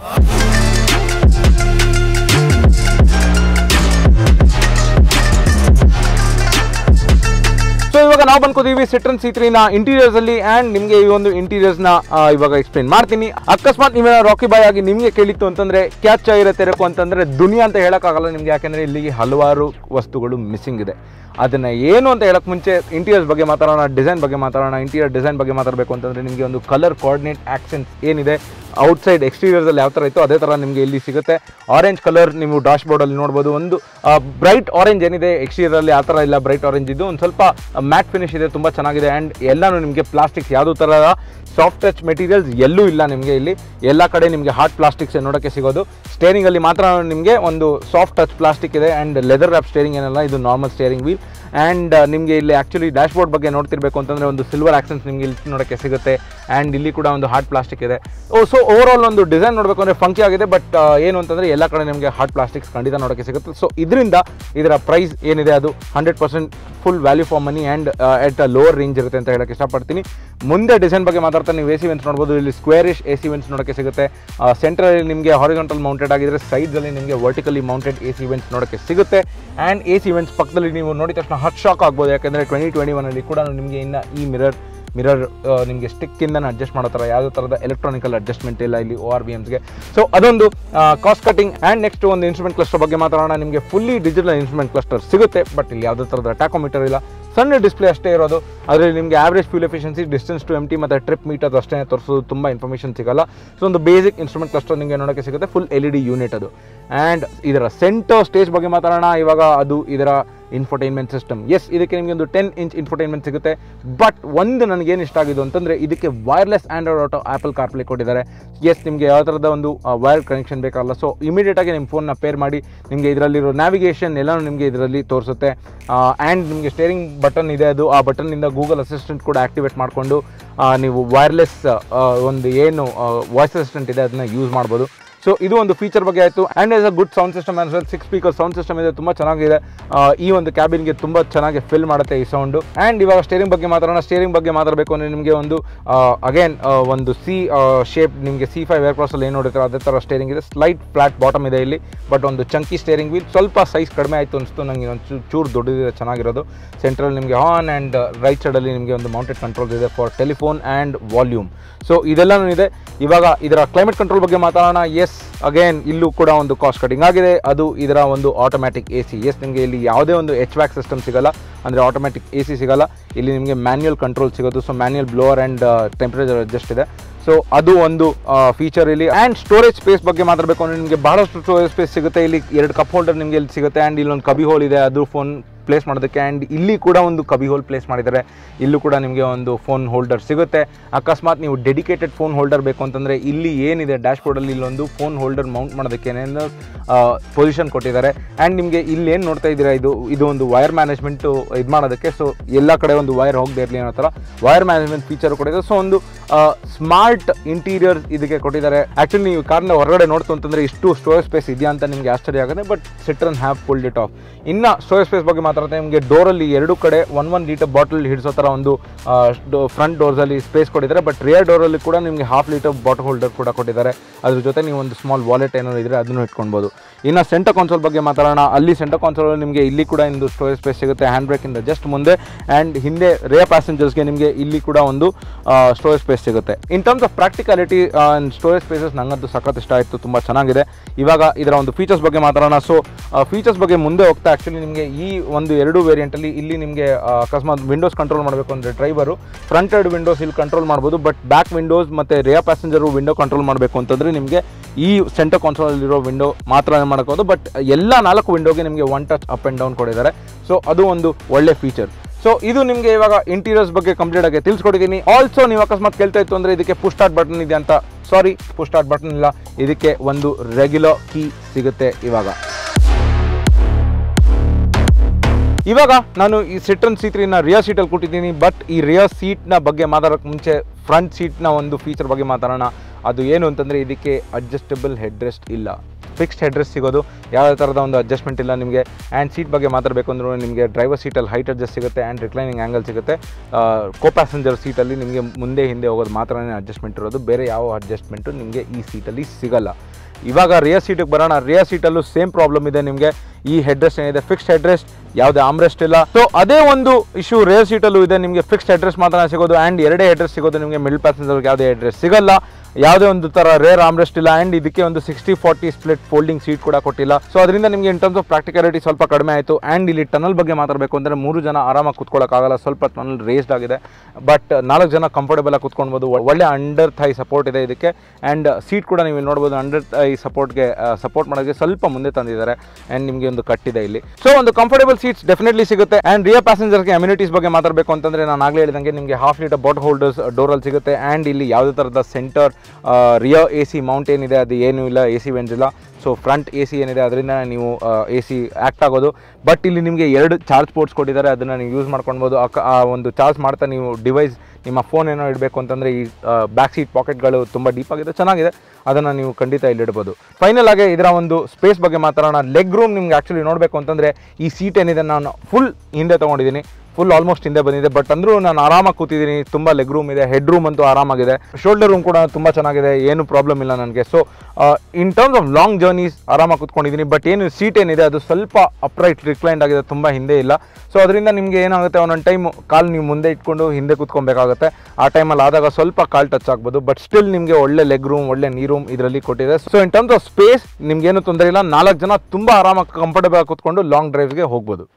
ಸೊ ಇವಾಗ ನಾವು ಬಂದ್ಕೋತೀವಿ ಸಿಟ್ರನ್ ಸಿ ತ್ರೀನ ಇಂಟೀರಿಯರ್ಸ್ ಅಲ್ಲಿ ಆ್ಯಂಡ್ ನಿಮಗೆ ಈ ಒಂದು ಇಂಟೀರಿಯರ್ಸ್ ನ ಆ, ಇವಾಗ ಎಕ್ಸ್ಪ್ಲೇನ್ ಮಾಡ್ತೀನಿ ಅಕಸ್ಮಾತ್ ನೀವೇನೋ ರಾಕಿ ಬಾಯ್ ಆಗಿ ನಿಮಗೆ ಕೇಳಿತ್ತು ಅಂತಂದ್ರೆ ಕ್ಯಾಚ್ ಆಗಿರೋ ತೆರಕು ಅಂತಂದ್ರೆ ದುನಿಯಾ ಅಂತ ಹೇಳಕ್ಕಾಗಲ್ಲ ನಿಮಗೆ ಯಾಕೆಂದ್ರೆ ಇಲ್ಲಿಗೆ ಹಲವಾರು ವಸ್ತುಗಳು ಮಿಸ್ಸಿಂಗ್ ಇದೆ ಅದನ್ನ ಏನು ಅಂತ ಹೇಳಕ್ ಮುಂಚೆ ಇಂಟೀರಿಯರ್ಸ್ ಬಗ್ಗೆ ಮಾತಾಡೋಣ ಡಿಸೈನ್ ಬಗ್ಗೆ ಮಾತಾಡೋಣ ಇಂಟೀರಿಯರ್ ಡಿಸೈನ್ ಬಗ್ಗೆ ಮಾತಾಡಬೇಕು ಅಂತಂದ್ರೆ ನಿಮಗೆ ಒಂದು ಕಲರ್ ಕೋಆರ್ಡಿನೇಟ್ ಆಕ್ಸೆಂಟ್ ಏನಿದೆ ಔಟ್ಸೈಡ್ ಎಕ್ಸ್ಟೀರಿಯರ್ಸ್ ಅಲ್ಲಿ ಯಾವ ಥರ ಇತ್ತು ಅದೇ ಥರ ನಿಮಗೆ ಇಲ್ಲಿ ಸಿಗುತ್ತೆ ಆರೆಂಜ್ ಕಲರ್ ನೀವು ಡಾಶ್ ಬೋರ್ಡಲ್ಲಿ ನೋಡ್ಬೋದು ಒಂದು ಬ್ರೈಟ್ ಆರೆಂಜ್ ಏನಿದೆ ಎಕ್ಸ್ಟೀರಿಯರ್ ಅಲ್ಲಿ ಆ ಥರ ಇಲ್ಲ ಬ್ರೈಟ್ ಆರೆಂಜ್ ಇದು ಒಂದು ಸ್ವಲ್ಪ ಮ್ಯಾಟ್ ಫಿನಿಶ್ ಇದೆ ತುಂಬ ಚೆನ್ನಾಗಿದೆ ಆ್ಯಂಡ್ ಎಲ್ಲಾನು ನಿಮಗೆ ಪ್ಲಾಸ್ಟಿಕ್ಸ್ ಯಾವುದೋ ಥರದ ಸಾಫ್ಟ್ ಟಚ್ ಮೆಟೀರಿಯಲ್ಸ್ ಎಲ್ಲೂ ಇಲ್ಲ ನಿಮಗೆ ಇಲ್ಲಿ ಎಲ್ಲ ಕಡೆ ನಿಮಗೆ ಹಾರ್ಡ್ ಪ್ಲಾಸ್ಟಿಕ್ಸ್ ನೋಡೋಕ್ಕೆ ಸಿಗೋದು ಸ್ಟೇರಿಂಗ್ ಅಲ್ಲಿ ಮಾತ್ರ ನಿಮಗೆ ಒಂದು ಸಾಫ್ಟ್ ಟಚ್ ಪ್ಲಾಸ್ಟಿಕ್ ಇದೆ ಆ್ಯಂಡ್ ಲೆದರ್ ರ್ಯಾಪ್ ಸ್ಟೇರಿಂಗ್ ಏನಲ್ಲ ಇದು ನಾರ್ಮಲ್ ಸ್ಟೇರಿಂಗ್ ವೀಲ್ ಆ್ಯಂಡ್ ನಿಮಗೆ ಇಲ್ಲಿ ಆ್ಯಕ್ಚುಲಿ ಡ್ಯಾಶ್ ಬೋರ್ಡ್ ಬಗ್ಗೆ ನೋಡ್ತಿರ್ಬೇಕು ಅಂತಂದರೆ ಒಂದು ಸಿಲ್ವರ್ ಆಕ್ಸೆನ್ಸ್ ನಿಮಗೆ ಇಲ್ಲಿ ನೋಡೋಕ್ಕೆ ಸಿಗುತ್ತೆ ಆ್ಯಂಡ್ ಇಲ್ಲಿ ಕೂಡ ಒಂದು ಹಾರ್ಡ್ ಪ್ಲಾಸ್ಟಿಕ್ ಇದೆ ಓ ಸೊ ಓವರ್ ಆಲ್ ಒಂದು ಡಿಸೈನ್ ನೋಡಬೇಕು ಅಂದರೆ ಫಂಕಿ ಆಗಿದೆ ಬಟ್ ಏನು ಅಂತಂದರೆ ಎಲ್ಲ ಕಡೆ ನಿಮಗೆ ಹಾರ್ಡ್ ಪ್ಲಾಸ್ಟಿಕ್ಸ್ ಖಂಡಿತ ನೋಡೋಕ್ಕೆ ಸಿಗುತ್ತೆ ಸೊ ಇದರಿಂದ ಇದರ ಪ್ರೈಸ್ ಏನಿದೆ ಅದು hundred percent full value for money and at a lower range ಇರುತ್ತೆ ಅಂತ ಹೇಳಕ್ಕೆ ಇಷ್ಟಪಡ್ತೀನಿ ಮುಂದೆ ಡಿಸೈನ್ ಬಗ್ಗೆ ಮಾತಾಡ್ತಾ ನೀವು ಎ ಸಿ ವೆನ್ಸ್ ನೋಡ್ಬೋದು ಇಲ್ಲಿ ಸ್ಕ್ವೇರಿಶ್ ಎ ಸಿ ವೆನ್ಸ್ ನೋಡೋಕ್ಕೆ ಸಿಗುತ್ತೆ ಸೆಂಟ್ರಲ್ಲಿ ನಿಮಗೆ ಹಾರಿಜಾಂಟಲ್ ಮೌಂಟೆಡ್ ಆಗಿದ್ರೆ ಸೈಡ್ಸಲ್ಲಿ ನಿಮಗೆ vertically mounted A C vents ನೋಡೋಕ್ಕೆ ಸಿಗುತ್ತೆ ಆ್ಯಂಡ್ ಎ ಸಿ ವೆನ್ಸ್ ಪಕ್ಕದಲ್ಲಿ ನೀವು ನೋಡಿದ ತಕ್ಷಣ ಹಟ್ ಶಾಕ್ ಆಗ್ಬೋದು ಯಾಕಂದರೆ ಟ್ವೆಂಟಿ ಟ್ವೆಂಟಿ ಒನಲ್ಲಿ ಕೂಡ ನಿಮಗೆ ಇನ್ನು ಈ ಮಿರರ್ ಮಿರರ್ ನಿಮಗೆ ಸ್ಟಿಕ್ಕಿಂದನೇ ಅಡ್ಜಸ್ಟ್ ಮಾಡೋ ಥರ ಯಾವುದೇ ಥರದ ಎಲೆಕ್ಟ್ರಾನಿಕಲ್ ಅಡ್ಜಸ್ಟ್ಮೆಂಟ್ ಇಲ್ಲ ಇಲ್ಲಿ ಓ ಆರ್ ಬಿ ಎಮ್ಸ್ಗೆ ಸೊ ಅದೊಂದು ಕಾಸ್ಟ್ ಕಟಿಂಗ್ ಆ್ಯಂಡ್ ನೆಕ್ಸ್ಟ್ ಒಂದು ಇನ್ಸ್ಟ್ರೂಮೆಂಟ್ ಕ್ಲಸ್ಟರ್ ಬಗ್ಗೆ ಮಾತಾಡೋಣ ನಿಮಗೆ ಫುಲ್ಲಿ ಡಿಜಿಟಲ್ ಇನ್ಸ್ಟ್ರೂಮೆಂಟ್ ಕ್ಲಸ್ಟರ್ ಸಿಗುತ್ತೆ ಬಟ್ ಇಲ್ಲಿ ಯಾವುದೇ ಥರದ ಟ್ಯಾಕೋಮೀಟರ್ ಇಲ್ಲ ಸಣ್ಣ ಡಿಸ್ಪ್ಲೇ ಅಷ್ಟೇ ಇರೋದು ಅದರಲ್ಲಿ ನಿಮಗೆ average fuel efficiency distance to empty ಮತ್ತು ಟ್ರಿಪ್ ಮೀಟರ್ ಅಷ್ಟೇ ತೋರಿಸೋದು ತುಂಬ ಇನ್ಫಾರ್ಮೇಷನ್ ಸಿಗಲ್ಲ ಸೊ ಒಂದು ಬೇಸಿಕ್ ಇನ್ಸ್ಟ್ರೂಮೆಂಟ್ ಕ್ಲಸ್ಟರ್ ನಿಮಗೆ ನೋಡೋಕ್ಕೆ ಸಿಗುತ್ತೆ full L E D unit ಅದು ಆ್ಯಂಡ್ ಇದರ ಸೆಂಟರ್ ಸ್ಟೇಜ್ ಬಗ್ಗೆ ಮಾತಾಡೋಣ ಇವಾಗ ಅದು ಇದರ ಇನ್ಫೋಟೈನ್ಮೆಂಟ್ ಸಿಸ್ಟಮ್ ಎಸ್ ಇದಕ್ಕೆ ನಿಮಗೆ ಒಂದು ಟೆನ್ ಇಂಚ್ ಇನ್ಫೋಟೈನ್ಮೆಂಟ್ ಸಿಗುತ್ತೆ ಬಟ್ ಒಂದು ನನಗೇನು ಇಷ್ಟ ಆಗಿದ್ದು ಅಂತಂದರೆ ಇದಕ್ಕೆ wireless Android Auto Apple CarPlay ಕೊಟ್ಟಿದ್ದಾರೆ ಎಸ್ ನಿಮಗೆ ಯಾವ ಥರದ ಒಂದು ವೈರ್ ಕನೆಕ್ಷನ್ ಬೇಕಾಗಲ್ಲ ಸೊ ಇಮಿಡಿಯೇಟಾಗಿ ನಿಮ್ಮ ಫೋನ್ನ ಪೇರ್ ಮಾಡಿ ನಿಮಗೆ ಇದರಲ್ಲಿರೋ ನ್ಯಾವಿಗೇಷನ್ ಎಲ್ಲನೂ ನಿಮಗೆ ಇದರಲ್ಲಿ ತೋರಿಸುತ್ತೆ ಆ್ಯಂಡ್ ನಿಮಗೆ ಸ್ಟೇರಿಂಗ್ ಬಟನ್ ಇದೆ ಅದು ಆ ಬಟನ್ನಿಂದ ಗೂಗಲ್ ಅಸಿಸ್ಟೆಂಟ್ ಕೂಡ ಆ್ಯಕ್ಟಿವೇಟ್ ಮಾಡಿಕೊಂಡು ನೀವು ವೈರ್ಲೆಸ್ ಒಂದು ಏನು ವಾಯ್ಸ್ ಅಸಿಸ್ಟೆಂಟ್ ಇದೆ ಅದನ್ನ ಯೂಸ್ ಮಾಡ್ಬೋದು ಸೊ ಇದು ಒಂದು ಫೀಚರ್ ಬಗ್ಗೆ ಆಯಿತು and is a good sound system as well six speaker sound system ಇದೆ ತುಂಬ ಚೆನ್ನಾಗಿದೆ ಆ, ಈ ಒಂದು ಕ್ಯಾಬಿನ್ಗೆ ತುಂಬ ಚೆನ್ನಾಗಿ ಫಿಲ್ ಮಾಡುತ್ತೆ ಈ ಸೌಂಡು ಆ್ಯಂಡ್ ಇವಾಗ ಸ್ಟೇರಿಂಗ್ ಬಗ್ಗೆ ಮಾತಾಡೋಣ ಸ್ಟೇರಿಂಗ್ ಬಗ್ಗೆ ಮಾತಾಡಬೇಕು ಅಂದರೆ ನಿಮಗೆ ಒಂದು ಅಗೇನ್ ಒಂದು ಸಿ ಶೇಪ್ ನಿಮಗೆ ಸಿ ಫೈವ್ ಏರ್ ಕ್ರಾಸಲ್ಲಿ ಏನು ನೋಡಿರ್ತಾರೆ ಅದೇ ಥರ ಸ್ಟೇರಿಂಗ್ ಇದೆ ಸ್ಲೈಟ್ ಫ್ಲಾಟ್ ಬಾಟಮ್ ಇದೆ ಇಲ್ಲಿ ಬಟ್ ಒಂದು ಚಂಕಿ ಸ್ಟೇರಿಂಗ್ ವೀಲ್ ಸ್ವಲ್ಪ ಸೈಜ್ ಕಡಿಮೆ ಆಯಿತು ಅನಿಸ್ತು ನನಗೆ ಒಂದು ಚೂ- ಚೂರು ದೊಡ್ಡದಿದೆ ಚೆನ್ನಾಗಿರೋದು ಸೆಂಟ್ರಲ್ ನಿಮಗೆ ಆನ್ ಆ್ಯಂಡ್ ರೈಟ್ ಸೈಡಲ್ಲಿ ನಿಮಗೆ ಒಂದು ಮೌಂಟೆಡ್ ಕಂಟ್ರೋಲ್ಸ್ ಇದೆ for telephone and volume so ಇದೆಲ್ಲನೂ ಇದೆ ಇವಾಗ ಇದರ ಕ್ಲೈಮೇಟ್ ಕಂಟ್ರೋಲ್ ಬಗ್ಗೆ ಮಾತಾಡೋಣ ಎಸ್ ಅಗೇನ್ ಇಲ್ಲೂ ಕೂಡ ಒಂದು ಕಾಸ್ಟ್ ಕಟಿಂಗ್ ಆಗಿದೆ ಅದು ಇದರ ಒಂದು ಆಟೋಮ್ಯಾಟಿಕ್ ಎ ಸಿ ಎಸ್ ನಿಮಗೆ ಇಲ್ಲಿ ಯಾವುದೇ ಒಂದು ಎಚ್ ವ್ಯಾಕ್ ಸಿಸ್ಟಮ್ ಸಿಗಲ್ಲ ಅಂದರೆ ಆಟೋಮ್ಯಾಟಿಕ್ ಎ ಸಿ ಸಿಗಲ್ಲ ಇಲ್ಲಿ ನಿಮಗೆ ಮ್ಯಾನ್ಯಲ್ ಕಂಟ್ರೋಲ್ ಸಿಗೋದು so manual blower and temperature adjust ಇದೆ ಸೊ ಅದು ಒಂದು ಫೀಚರ್ ಇಲ್ಲಿ ಆ್ಯಂಡ್ ಸ್ಟೋರೇಜ್ ಸ್ಪೇಸ್ ಬಗ್ಗೆ ಮಾತಾಡಬೇಕು ಅಂದರೆ ನಿಮಗೆ ಬಹಳಷ್ಟು ಸ್ಟೋರೇಜ್ ಸ್ಪೇಸ್ ಸಿಗುತ್ತೆ ಇಲ್ಲಿ ಎರಡು ಕಪ್ ಹೋಲ್ಡರ್ ನಿಮಗೆ ಇಲ್ಲಿ ಸಿಗುತ್ತೆ ಆ್ಯಂಡ್ ಇಲ್ಲೊಂದು ಕಬಿ ಹೋಲ್ ಇದೆ ಅದು ಫೋನ್ ಪ್ಲೇಸ್ ಮಾಡೋದಕ್ಕೆ ಆ್ಯಂಡ್ ಇಲ್ಲಿ ಕೂಡ ಒಂದು ಕಬಿ ಹೋಲ್ ಪ್ಲೇಸ್ ಮಾಡಿದ್ದಾರೆ ಇಲ್ಲೂ ಕೂಡ ನಿಮಗೆ ಒಂದು ಫೋನ್ ಹೋಲ್ಡರ್ ಸಿಗುತ್ತೆ ಅಕಸ್ಮಾತ್ ನೀವು ಡೆಡಿಕೇಟೆಡ್ ಫೋನ್ ಹೋಲ್ಡರ್ ಬೇಕು ಅಂತಂದರೆ ಇಲ್ಲಿ ಏನಿದೆ ಡ್ಯಾಶ್ ಬೋರ್ಡಲ್ಲಿ ಇಲ್ಲೊಂದು ಫೋನ್ ಹೋಲ್ಡರ್ ಮೌಂಟ್ ಮಾಡೋದಕ್ಕೆ ಏನೇನು ಪೊಸಿಷನ್ ಕೊಟ್ಟಿದ್ದಾರೆ ಆ್ಯಂಡ್ ನಿಮಗೆ ಇಲ್ಲಿ ಏನು ನೋಡ್ತಾ ಇದ್ದೀರಾ ಇದು ಇದು ಒಂದು ವೈರ್ ಮ್ಯಾನೇಜ್ಮೆಂಟು ಇದು ಮಾಡೋದಕ್ಕೆ ಸೊ ಎಲ್ಲ ಕಡೆ ಒಂದು ವೈರ್ ಹೋಗದೆ ಇರಲಿ ಅನ್ನೋ ಥರ ವೈರ್ ಮ್ಯಾನೇಜ್ಮೆಂಟ್ ಫೀಚರ್ ಕೊಟ್ಟಿದೆ ಸೊ ಒಂದು ಸ್ಮಾರ್ಟ್ ಇಂಟೀರಿಯರ್ ಇದಕ್ಕೆ ಕೊಟ್ಟಿದ್ದಾರೆ ಆ್ಯಕ್ಚುಲಿ ನೀವು ಕಾರ್ನ ಹೊರಗಡೆ ನೋಡ್ತು ಅಂತಂದರೆ ಇಷ್ಟು ಸ್ಟೋರೇಜ್ ಸ್ಪೇಸ್ ಇದೆಯಾ ಅಂತ ನಿಮಗೆ ಆಶ್ಚರ್ಯ ಆಗುತ್ತೆ but Citroen have pulled it off ಇನ್ನು ಸ್ಟೋರೇಜ್ ಸ್ಪೇಸ್ ಬಗ್ಗೆ ಮಾತಾಡ್ತಾರೆ ನಿಮಗೆ ಡೋರಲ್ಲಿ ಎರಡು ಕಡೆ ಒನ್ ಒನ್ ಲೀಟರ್ ಬಾಟಲ್ ಹಿಡಿಸೋ ಥರ ಒಂದು ಫ್ರಂಟ್ ಡೋರ್ಸಲ್ಲಿ ಸ್ಪೇಸ್ ಕೊಟ್ಟಿದ್ದಾರೆ ಬಟ್ ರಿಯರ್ ಡೋರಲ್ಲಿ ಕೂಡ ನಿಮಗೆ ಹಾಫ್ ಲೀಟರ್ ಬಾಟಲ್ ಹೋಲ್ಡರ್ ಕೂಡ ಕೊಟ್ಟಿದ್ದಾರೆ ಅದ್ರ ಜೊತೆ ನೀವು ಒಂದು ಸ್ಮಾಲ್ ವಾಲೆಟ್ ಏನಾದ್ರು ಇದ್ದರೆ ಅದನ್ನು ಇಟ್ಕೊಳ್ಬೋದು ಇನ್ನು ಸೆಂಟರ್ ಕಾನ್ಸೋಲ್ ಬಗ್ಗೆ ಮಾತಾಡೋಣ ಅಲ್ಲಿ ಸೆಂಟರ್ ಕಾನ್ಸೋಲ್ ನಿಮಗೆ ಇಲ್ಲಿ ಕೂಡ ಒಂದು ಸ್ಟೋರೇಜ್ ಸ್ಪೇಸ್ ಸಿಗುತ್ತೆ ಹ್ಯಾಂಡ್ ಬ್ರೇಕಿಂದ ಜಸ್ಟ್ ಮುಂದೆ ಆ್ಯಂಡ್ ಹಿಂದೆ ರೇ ಪ್ಯಾಸೆಂಜರ್ಸ್ಗೆ ನಿಮಗೆ ಇಲ್ಲಿ ಕೂಡ ಒಂದು ಸ್ಟೋರೇಜ್ ಸ್ಪೇಸ್ ಸಿಗುತ್ತೆ in terms of practicality and storage spaces ನಂಗಂತೂ ಸಖತ್ ಇಷ್ಟ ಆಯಿತು ತುಂಬ ಚೆನ್ನಾಗಿದೆ ಇವಾಗ ಇದರ ಒಂದು ಫೀಚರ್ಸ್ ಬಗ್ಗೆ ಮಾತಾಡೋಣ ಸೊ ಫೀಚರ್ಸ್ ಬಗ್ಗೆ ಮುಂದೆ ಹೋಗ್ತಾ ಆ್ಯಕ್ಚುಲಿ ನಿಮಗೆ ಈ ಒಂದು ಎರಡು ವೇರಿಯಂಟಲ್ಲಿ ಇಲ್ಲಿ ನಿಮಗೆ ಅಕಸ್ಮಾತ್ ವಿಂಡೋಸ್ ಕಂಟ್ರೋಲ್ ಮಾಡಬೇಕು ಅಂದರೆ ಡ್ರೈವರು ಫ್ರಂಟ್ ಎರಡು ವಿಂಡೋಸ್ ಇಲ್ಲಿ ಕಂಟ್ರೋಲ್ ಮಾಡ್ಬೋದು ಬಟ್ ಬ್ಯಾಕ್ ವಿಂಡೋಸ್ ಮತ್ತು ರೇರ್ ಪ್ಯಾಸೆಂಜರು ವಿಂಡೋ ಕಂಟ್ರೋಲ್ ಮಾಡಬೇಕು ಅಂತಂದರೆ ನಿಮಗೆ ಈ ಸೆಂಟರ್ ಕಾನ್ಸೋಲಲ್ಲಿರೋ ವಿಂಡೋ ಮಾತ್ರ ಮಾಡೋಕ್ಕೋದು ಬಟ್ ಎಲ್ಲ ನಾಲ್ಕು ವಿಂಡೋಗೆ ನಿಮಗೆ one touch up and down ಕೊಟ್ಟಿದ್ದಾರೆ ಸೊ ಅದು ಒಂದು ಒಳ್ಳೆ ಫೀಚರ್ ಸೊ ಇದು ನಿಮಗೆ ಇವಾಗ ಇಂಟೀರಿಯರ್ಸ್ ಬಗ್ಗೆ ಕಂಪ್ಲೀಟ್ ಆಗಿ ತಿಳಿಸ್ಕೊಟ್ಟಿದ್ದೀನಿ ಆಲ್ಸೋ ನೀವು ಅಕಸ್ಮಾತ್ ಕೇಳ್ತಾ ಇತ್ತು ಅಂದರೆ ಇದಕ್ಕೆ ಪುಷ್ ಸ್ಟಾರ್ಟ್ ಬಟನ್ ಇದೆ ಅಂತ ಸಾರಿ ಪುಷ್ ಸ್ಟಾರ್ಟ್ ಬಟನ್ ಇಲ್ಲ ಇದಕ್ಕೆ ಒಂದು ರೆಗ್ಯುಲರ್ ಕೀ ಸಿಗುತ್ತೆ ಇವಾಗ ಇವಾಗ ನಾನು ಈ ಸಿಟ್ರನ್ ಸಿ ತ್ರೀನ ರಿಯರ್ ಸೀಟಲ್ಲಿ ಕೊಟ್ಟಿದ್ದೀನಿ ಬಟ್ ಈ ರಿಯರ್ ಸೀಟ್ನ ಬಗ್ಗೆ ಮಾತಾಡೋಕ್ಕೆ ಮುಂಚೆ ಫ್ರಂಟ್ ಸೀಟ್ನ ಒಂದು ಫೀಚರ್ ಬಗ್ಗೆ ಮಾತಾಡೋಣ ಅದು ಏನು ಅಂತಂದರೆ ಇದಕ್ಕೆ ಅಡ್ಜಸ್ಟಬಲ್ ಹೆಡ್ ರೆಸ್ಟ್ ಇಲ್ಲ ಫಿಕ್ಸ್ಡ್ ಹೆಡ್ ರೆಸ್ಟ್ ಸಿಗೋದು ಯಾವುದೇ ಥರದ ಒಂದು ಅಡ್ಜಸ್ಟ್ಮೆಂಟ್ ಇಲ್ಲ ನಿಮಗೆ ಆ್ಯಂಡ್ ಸೀಟ್ ಬಗ್ಗೆ ಮಾತಾಡಬೇಕು ಅಂದ್ರೂ ನಿಮಗೆ ಡ್ರೈವರ್ ಸೀಟಲ್ಲಿ ಹೈಟ್ ಅಡ್ಜಸ್ಟ್ ಸಿಗುತ್ತೆ ಆ್ಯಂಡ್ ರಿಕ್ಲೈನಿಂಗ್ ಆ್ಯಂಗಲ್ ಸಿಗುತ್ತೆ ಕೋ ಪ್ಯಾಸೆಂಜರ್ ಸೀಟಲ್ಲಿ ನಿಮಗೆ ಮುಂದೆ ಹಿಂದೆ ಹೋಗೋದು ಮಾತ್ರನೇ ಅಡ್ಜಸ್ಟ್ಮೆಂಟ್ ಇರೋದು ಬೇರೆ ಯಾವ ಅಡ್ಜಸ್ಟ್ಮೆಂಟು ನಿಮಗೆ ಈ ಸೀಟಲ್ಲಿ ಸಿಗಲ್ಲ ಇವಾಗ ರಿಯರ್ ಸೀಟಿಗೆ ಬರೋಣ ರಿಯರ್ ಸೀಟಲ್ಲೂ ಸೇಮ್ ಪ್ರಾಬ್ಲಮ್ ಇದೆ ನಿಮಗೆ ಈ ಹೆಡ್ ರೆಸ್ಟ್ ಏನಿದೆ ಫಿಕ್ಸ್ಡ್ ಹೆಡ್ ರೆಸ್ಟ್ ಯಾವುದೇ ಆಮ್ರೆಸ್ಟ್ ಇಲ್ಲ ಸೊ ಅದೇ ಒಂದು ಇಶ್ಯೂ ರೇರ್ ಸೀಟಲ್ಲೂ ಇದೆ ನಿಮಗೆ ಫಿಕ್ಸ್ಡ್ ಅಡ್ರೆಸ್ ಮಾತ್ರ ಸಿಗೋದು ಆ್ಯಂಡ್ ಎರಡೇ ಅಡ್ರೆಸ್ ಸಿಗೋದು ನಿಮಗೆ ಮಿಡಲ್ ಪ್ಯಾಸೆಂಜರ್ಗೆ ಯಾವುದೇ ಅಡ್ರೆಸ್ ಸಿಗಲ್ಲ ಯಾವುದೇ ಒಂದು ಥರ ರೇರ್ ಆಮ್ರೆಸ್ಟ್ ಇಲ್ಲ ಆ್ಯಂಡ್ ಇದಕ್ಕೆ ಒಂದು sixty forty split folding seat ಕೂಡ ಕೊಟ್ಟಿಲ್ಲ ಸೊ ಅದರಿಂದ ನಿಮಗೆ ಇನ್ ಟರ್ಮ್ಸ್ ಆಫ್ ಪ್ರಾಕ್ಟಿಕಾಲಿಟಿ ಸ್ವಲ್ಪ ಕಡಿಮೆ ಆಯಿತು ಆ್ಯಂಡ್ ಇಲ್ಲಿ ಟನಲ್ ಬಗ್ಗೆ ಮಾತಾಡಬೇಕು ಅಂದರೆ ಮೂರು ಜನ ಆರಾಮಾಗಿ ಕೂತ್ಕೊಳ್ಳೋಕ್ಕಾಗಲ್ಲ ಸ್ವಲ್ಪ ಟನಲ್ ರೇಸ್ಡ್ ಆಗಿದೆ ಬಟ್ ನಾಲ್ಕು ಜನ ಕಂಫರ್ಟಬಲ್ ಆಗಿ ಕೂತ್ಕೊಳ್ಬೋದು ಒಳ್ಳೆ ಅಂಡರ್ ಥೈ ಸಪೋರ್ಟ್ ಇದೆ ಇದಕ್ಕೆ ಆ್ಯಂಡ್ ಸೀಟ್ ಕೂಡ ನೀವು ಇಲ್ಲಿ ನೋಡ್ಬೋದು ಅಂಡರ್ ಥೈ ಸಪೋರ್ಟ್ಗೆ ಸಪೋರ್ಟ್ ಮಾಡೋಕ್ಕೆ ಸ್ವಲ್ಪ ಮುಂದೆ ತಂದಿದ್ದಾರೆ ಆ್ಯಂಡ್ ನಿಮಗೆ ಒಂದು ಕಟ್ಟಿದೆ ಇಲ್ಲಿ ಸೊ ಒಂದು ಕಂಫರ್ಟಬಲ್ ಸೀಟ್ಸ್ ಡೆಫಿನೆಟ್ಲಿ ಸಿಗುತ್ತೆ ಆ್ಯಂಡ್ ರಿಯರ್ ಪ್ಯಾಸೆಂಜರ್ಗೆ ಅಮ್ಯುನಿಟೀಸ್ ಬಗ್ಗೆ ಮಾತಾಡಬೇಕು ಅಂತಂದರೆ ನಾನು ಆಗಲೇ ಹೇಳಿದಂಗೆ ನಿಮಗೆ ಹಾಫ್ ಲೀಟರ್ ಬಾಟ್ ಹೋಲ್ಡರ್ಸ್ ಡೋರಲ್ಲಿ ಸಿಗುತ್ತೆ ಆ್ಯಂಡ್ ಇಲ್ಲಿ ಯಾವುದೇ ಥರದ centre rear A C mount ಏನಿದೆ ಅದು ಏನೂ ಇಲ್ಲ ಎ ಸಿ ವೆಂಜ್ ಇಲ್ಲ ಸೊ ಫ್ರಂಟ್ ಎ ಸಿ ಏನಿದೆ ಅದರಿಂದ ನೀವು ಎ ಸಿ ಆ್ಯಕ್ಟ್ ಆಗೋದು ಬಟ್ ಇಲ್ಲಿ ನಿಮಗೆ ಎರಡು ಚಾರ್ಜ್ ಪೋರ್ಟ್ಸ್ ಕೊಟ್ಟಿದ್ದಾರೆ ಅದನ್ನು ನೀವು ಯೂಸ್ ಮಾಡ್ಕೊಳ್ಬೋದು ಅಕ ಆ ಒಂದು ಚಾರ್ಜ್ ಮಾಡ್ತಾ ನೀವು ಡಿವೈಸ್ ನಿಮ್ಮ ಫೋನ್ ಏನೋ ಇಡಬೇಕು ಅಂತಂದರೆ ಈ ಬ್ಯಾಕ್ ಸೀಟ್ ಪಾಕೆಟ್ಗಳು ತುಂಬ ಡೀಪ್ ಆಗಿದೆ ಚೆನ್ನಾಗಿದೆ ಅದನ್ನು ನೀವು ಖಂಡಿತ ಇಲ್ಲಿಡ್ಬೋದು ಫೈನಲ್ ಆಗಿ ಇದರ ಒಂದು ಸ್ಪೇಸ್ ಬಗ್ಗೆ ಮಾತಾಡೋಣ ಲೆಗ್ ರೂಮ್ ನಿಮ್ಗೆ ಆ್ಯಕ್ಚುಲಿ ನೋಡಬೇಕು ಅಂತಂದರೆ ಈ ಸೀಟ್ ಏನಿದೆ ನಾನು ಫುಲ್ ಹಿಂದೆ ತೊಗೊಂಡಿದ್ದೀನಿ ಫುಲ್ ಆಲ್ಮೋಸ್ಟ್ ಹಿಂದೆ ಬಂದಿದೆ ಬಟ್ ಅಂದರೂ ನಾನು ಆರಾಮಾಗಿ ಕೂತಿದ್ದೀನಿ ತುಂಬ ಲೆಗ್ ರೂಮ್ ಇದೆ ಹೆಡ್ ರೂಮ್ ಅಂತೂ ಆರಾಮಾಗಿದೆ ಶೋಲ್ಡರ್ ರೂಮ್ ಕೂಡ ತುಂಬ ಚೆನ್ನಾಗಿದೆ ಏನು ಪ್ರಾಬ್ಲಮ್ ಇಲ್ಲ ನನಗೆ so in terms of long journeys ಆರಾಮಾಗಿ ಕೂತ್ಕೊಂಡಿದ್ದೀನಿ ಬಟ್ ಏನು ಸೀಟ್ ಏನಿದೆ ಅದು ಸ್ವಲ್ಪ ಅಪ್ರೈಟ್ ರಿಕ್ಲೈಂಡ್ ಆಗಿದೆ ತುಂಬ ಹಿಂದೆ ಇಲ್ಲ ಸೊ ಅದರಿಂದ ನಿಮಗೆ ಏನಾಗುತ್ತೆ ಒಂದೊಂದು ಟೈಮ್ ಕಾಲು ನೀವು ಮುಂದೆ ಇಟ್ಕೊಂಡು ಹಿಂದೆ ಕೂತ್ಕೊಬೇಕಾಗುತ್ತೆ ಆ ಟೈಮಲ್ಲಿ ಆದಾಗ ಸ್ವಲ್ಪ ಕಾಲ್ ಟಚ್ ಆಗ್ಬೋದು ಬಟ್ ಸ್ಟಿಲ್ ನಿಮಗೆ ಒಳ್ಳೆ ಲೆಗ್ ರೂಮ್ ಒಳ್ಳೆ ನೀ ರೂಮ್ ಇದರಲ್ಲಿ ಕೊಟ್ಟಿದೆ so in terms of space ನಿಮ್ಗೇನು ತೊಂದರೆ ಇಲ್ಲ ನಾಲ್ಕು ಜನ ತುಂಬ ಆರಾಮಾಗಿ ಕಂಫರ್ಟಬಲ್ ಆಗಿ ಕೂತ್ಕೊಂಡು ಲಾಂಗ್ ಡ್ರೈವ್ಗೆ ಹೋಗ್ಬೋದು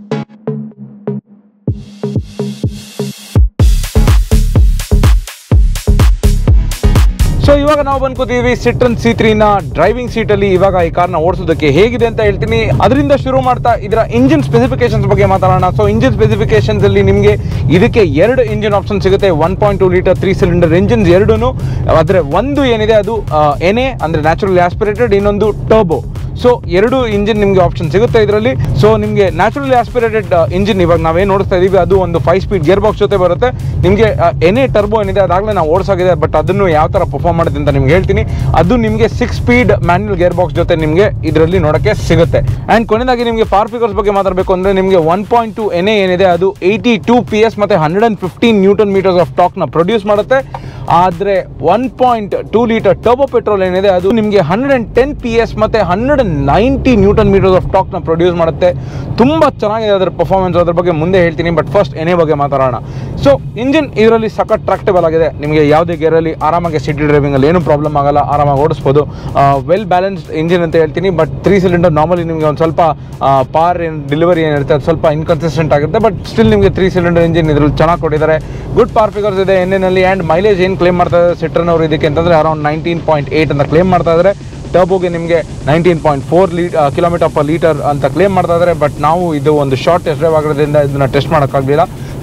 ಸೊ ಇವಾಗ ನಾವು ಬಂದ್ಕೋತೀವಿ ಸಿಟ್ರನ್ ಸಿ ತ್ರೀನ ಡ್ರೈವಿಂಗ್ ಸೀಟಲ್ಲಿ ಇವಾಗ ಈ ಕಾರ್ನ ಓಡಿಸೋದಕ್ಕೆ ಹೇಗಿದೆ ಅಂತ ಹೇಳ್ತೀನಿ ಅದರಿಂದ ಶುರು ಮಾಡ್ತಾ ಇದರ ಇಂಜಿನ್ ಸ್ಪೆಸಿಫಿಕೇಶನ್ಸ್ ಬಗ್ಗೆ ಮಾತಾಡೋಣ ಸೊ ಇಂಜಿನ್ ಸ್ಪೆಸಿಫಿಕೇಶನ್ಸ್ ಅಲ್ಲಿ ನಿಮಗೆ ಇದಕ್ಕೆ ಎರಡು ಇಂಜಿನ್ ಆಪ್ಷನ್ ಸಿಗುತ್ತೆ one point two litre three cylinder engines ಎರಡೂ ಆದರೆ ಒಂದು ಏನಿದೆ ಅದು ಎನೆ ಅಂದರೆ ನ್ಯಾಚುರಲಿ ಆಸ್ಪಿರೇಟೆಡ್ ಇನ್ನೊಂದು ಟರ್ಬೋ ಸೊ ಎರಡು ಇಂಜಿನ್ ನಿಮಗೆ ಆಪ್ಷನ್ ಸಿಗುತ್ತೆ ಇದರಲ್ಲಿ ಸೊ ನಿಮಗೆ ನ್ಯಾಚುರಲಿ ಆಸ್ಪಿರೇಟೆಡ್ ಇಂಜಿನ್ ಇವಾಗ ನಾವೇನು ನೋಡ್ತಾ ಇದೀವಿ ಅದು ಒಂದು ಫೈವ್ ಸ್ಪೀಡ್ ಗೇರ್ ಬಾಕ್ಸ್ ಜೊತೆ ಬರುತ್ತೆ ನಿಮಗೆ ಎನೆ ಟರ್ಬೋ ಏನಿದೆ ಅದಾಗಲೇ ನಾವು ಓಡಿಸಾಗಿದೆ ಬಟ್ ಅದನ್ನು ಯಾವ ಥರ ಪರ್ಫಾರ್ಮ್ ಮಾಡುತ್ತೆ ಅಂತ ನಿಮ್ಗೆ ಹೇಳ್ತೀನಿ ಅದು ನಿಮಗೆ six speed manual gear box ಜೊತೆ ನಿಮಗೆ ಇದರಲ್ಲಿ ನೋಡೋಕ್ಕೆ ಸಿಗುತ್ತೆ ಆ್ಯಂಡ್ ಕೊನೆಯದಾಗಿ ನಿಮಗೆ ಪವರ್ ಫಿಗರ್ಸ್ ಬಗ್ಗೆ ಮಾತಾಡಬೇಕು ಅಂದರೆ ನಿಮಗೆ ಒನ್ ಪಾಯಿಂಟ್ ಟು ಎನೆ ಏನಿದೆ ಅದು ಏಯ್ಟಿ ಟೂ ಪಿ ಎಸ್ ಮತ್ತು hundred and fifteen newton metres of ಟಾಕ್ನ ಪ್ರೊಡ್ಯೂಸ್ ಮಾಡುತ್ತೆ ಆದರೆ one point two litre turbo petrol ಏನಿದೆ ಅದು ನಿಮಗೆ hundred and ten P S ಮತ್ತು hundred and ninety Newton metres of ಟಾಕ್ನ ಪ್ರೊಡ್ಯೂಸ್ ಮಾಡುತ್ತೆ ತುಂಬ ಚೆನ್ನಾಗಿದೆ ಅದರ ಪರ್ಫಾರ್ಮೆನ್ಸ್ ಅದ್ರ ಬಗ್ಗೆ ಮುಂದೆ ಹೇಳ್ತೀನಿ ಬಟ್ ಫಸ್ಟ್ ಎನೆ ಬಗ್ಗೆ ಮಾತಾಡೋಣ ಸೊ ಇಂಜಿನ್ ಇದರಲ್ಲಿ ಸಖತ್ ಟ್ರಾಕ್ಟೇಬಲ್ ಆಗಿದೆ ನಿಮಗೆ ಯಾವುದೇ ಗೇರಲ್ಲಿ ಆರಾಮಾಗಿ ಸಿಟಿ ಡ್ರೈವಿಂಗಲ್ಲಿ ಏನೂ ಪ್ರಾಬ್ಲಮ್ ಆಗಲ್ಲ ಆರಾಮಾಗಿ ಓಡಿಸ್ಬೋದು ವೆಲ್ ಬ್ಯಾಲೆನ್ಸ್ಡ್ ಇಂಜಿನ್ ಅಂತ ಹೇಳ್ತೀನಿ ಬಟ್ ತ್ರೀ ಸಿಲಿಂಡರ್ ನಾರ್ಮಲಿ ನಿಮಗೆ ಒಂದು ಸ್ವಲ್ಪ ಪಾರ್ ಏನು ಡೆಲಿವರಿ ಏನಿರುತ್ತೆ ಅದು ಸ್ವಲ್ಪ ಇನ್ಕನ್ಸಿಸ್ಟೆಂಟ್ ಆಗುತ್ತೆ ಬಟ್ ಸ್ಟಿಲ್ ನಿಮಗೆ ತ್ರೀ ಸಿಲಿಂಡರ್ ಇಂಜಿನ್ ಇದ್ರಲ್ಲಿ ಚೆನ್ನಾಗಿ ಕೊಟ್ಟಿದ್ದಾರೆ ಗುಡ್ ಪಾರ್ ಫಿಗರ್ಸ್ ಇದೆ ಎನ್ನಲ್ಲಿ ಆ್ಯಂಡ್ ಮೈಲೇಜ್ ಏನು ಕ್ಲೇಮ್ ಮಾಡ್ತಾ ಇದ್ದಾರೆ ಸಿಟ್ರನ್ ಅವರು ಇದಕ್ಕೆ ಅಂತಂದರೆ ಅರೌಂಡ್ ನೈನ್ಟೀನ್ ಪಾಯಿಂಟ್ ಏಯ್ಟ್ ಅಂತ ಕ್ಲೇಮ್ ಮಾಡ್ತಾ ಇದ್ದಾರೆ ಟರ್ಬೋಗೆ ನಿಮಗೆ ನೈನ್ಟೀನ್ ಪಾಯಿಂಟ್ ಫೋರ್ ಲೀ ಕಿಲೋಮೀಟರ್ ಪರ್ ಲೀಟರ್ ಅಂತ ಕ್ಲೇಮ್ ಮಾಡ್ತಾ ಇದ್ದಾರೆ ಬಟ್ ನಾವು ಇದು ಒಂದು ಶಾರ್ಟ್ ಟೆಸ್ಟ್ ಡ್ರೈವ್ ಆಗಿರೋದ್ರಿಂದ ಇದನ್ನು ಟೆಸ್ಟ್ ಮಾಡೋಕ್ಕಾಗಲಿಲ್ಲ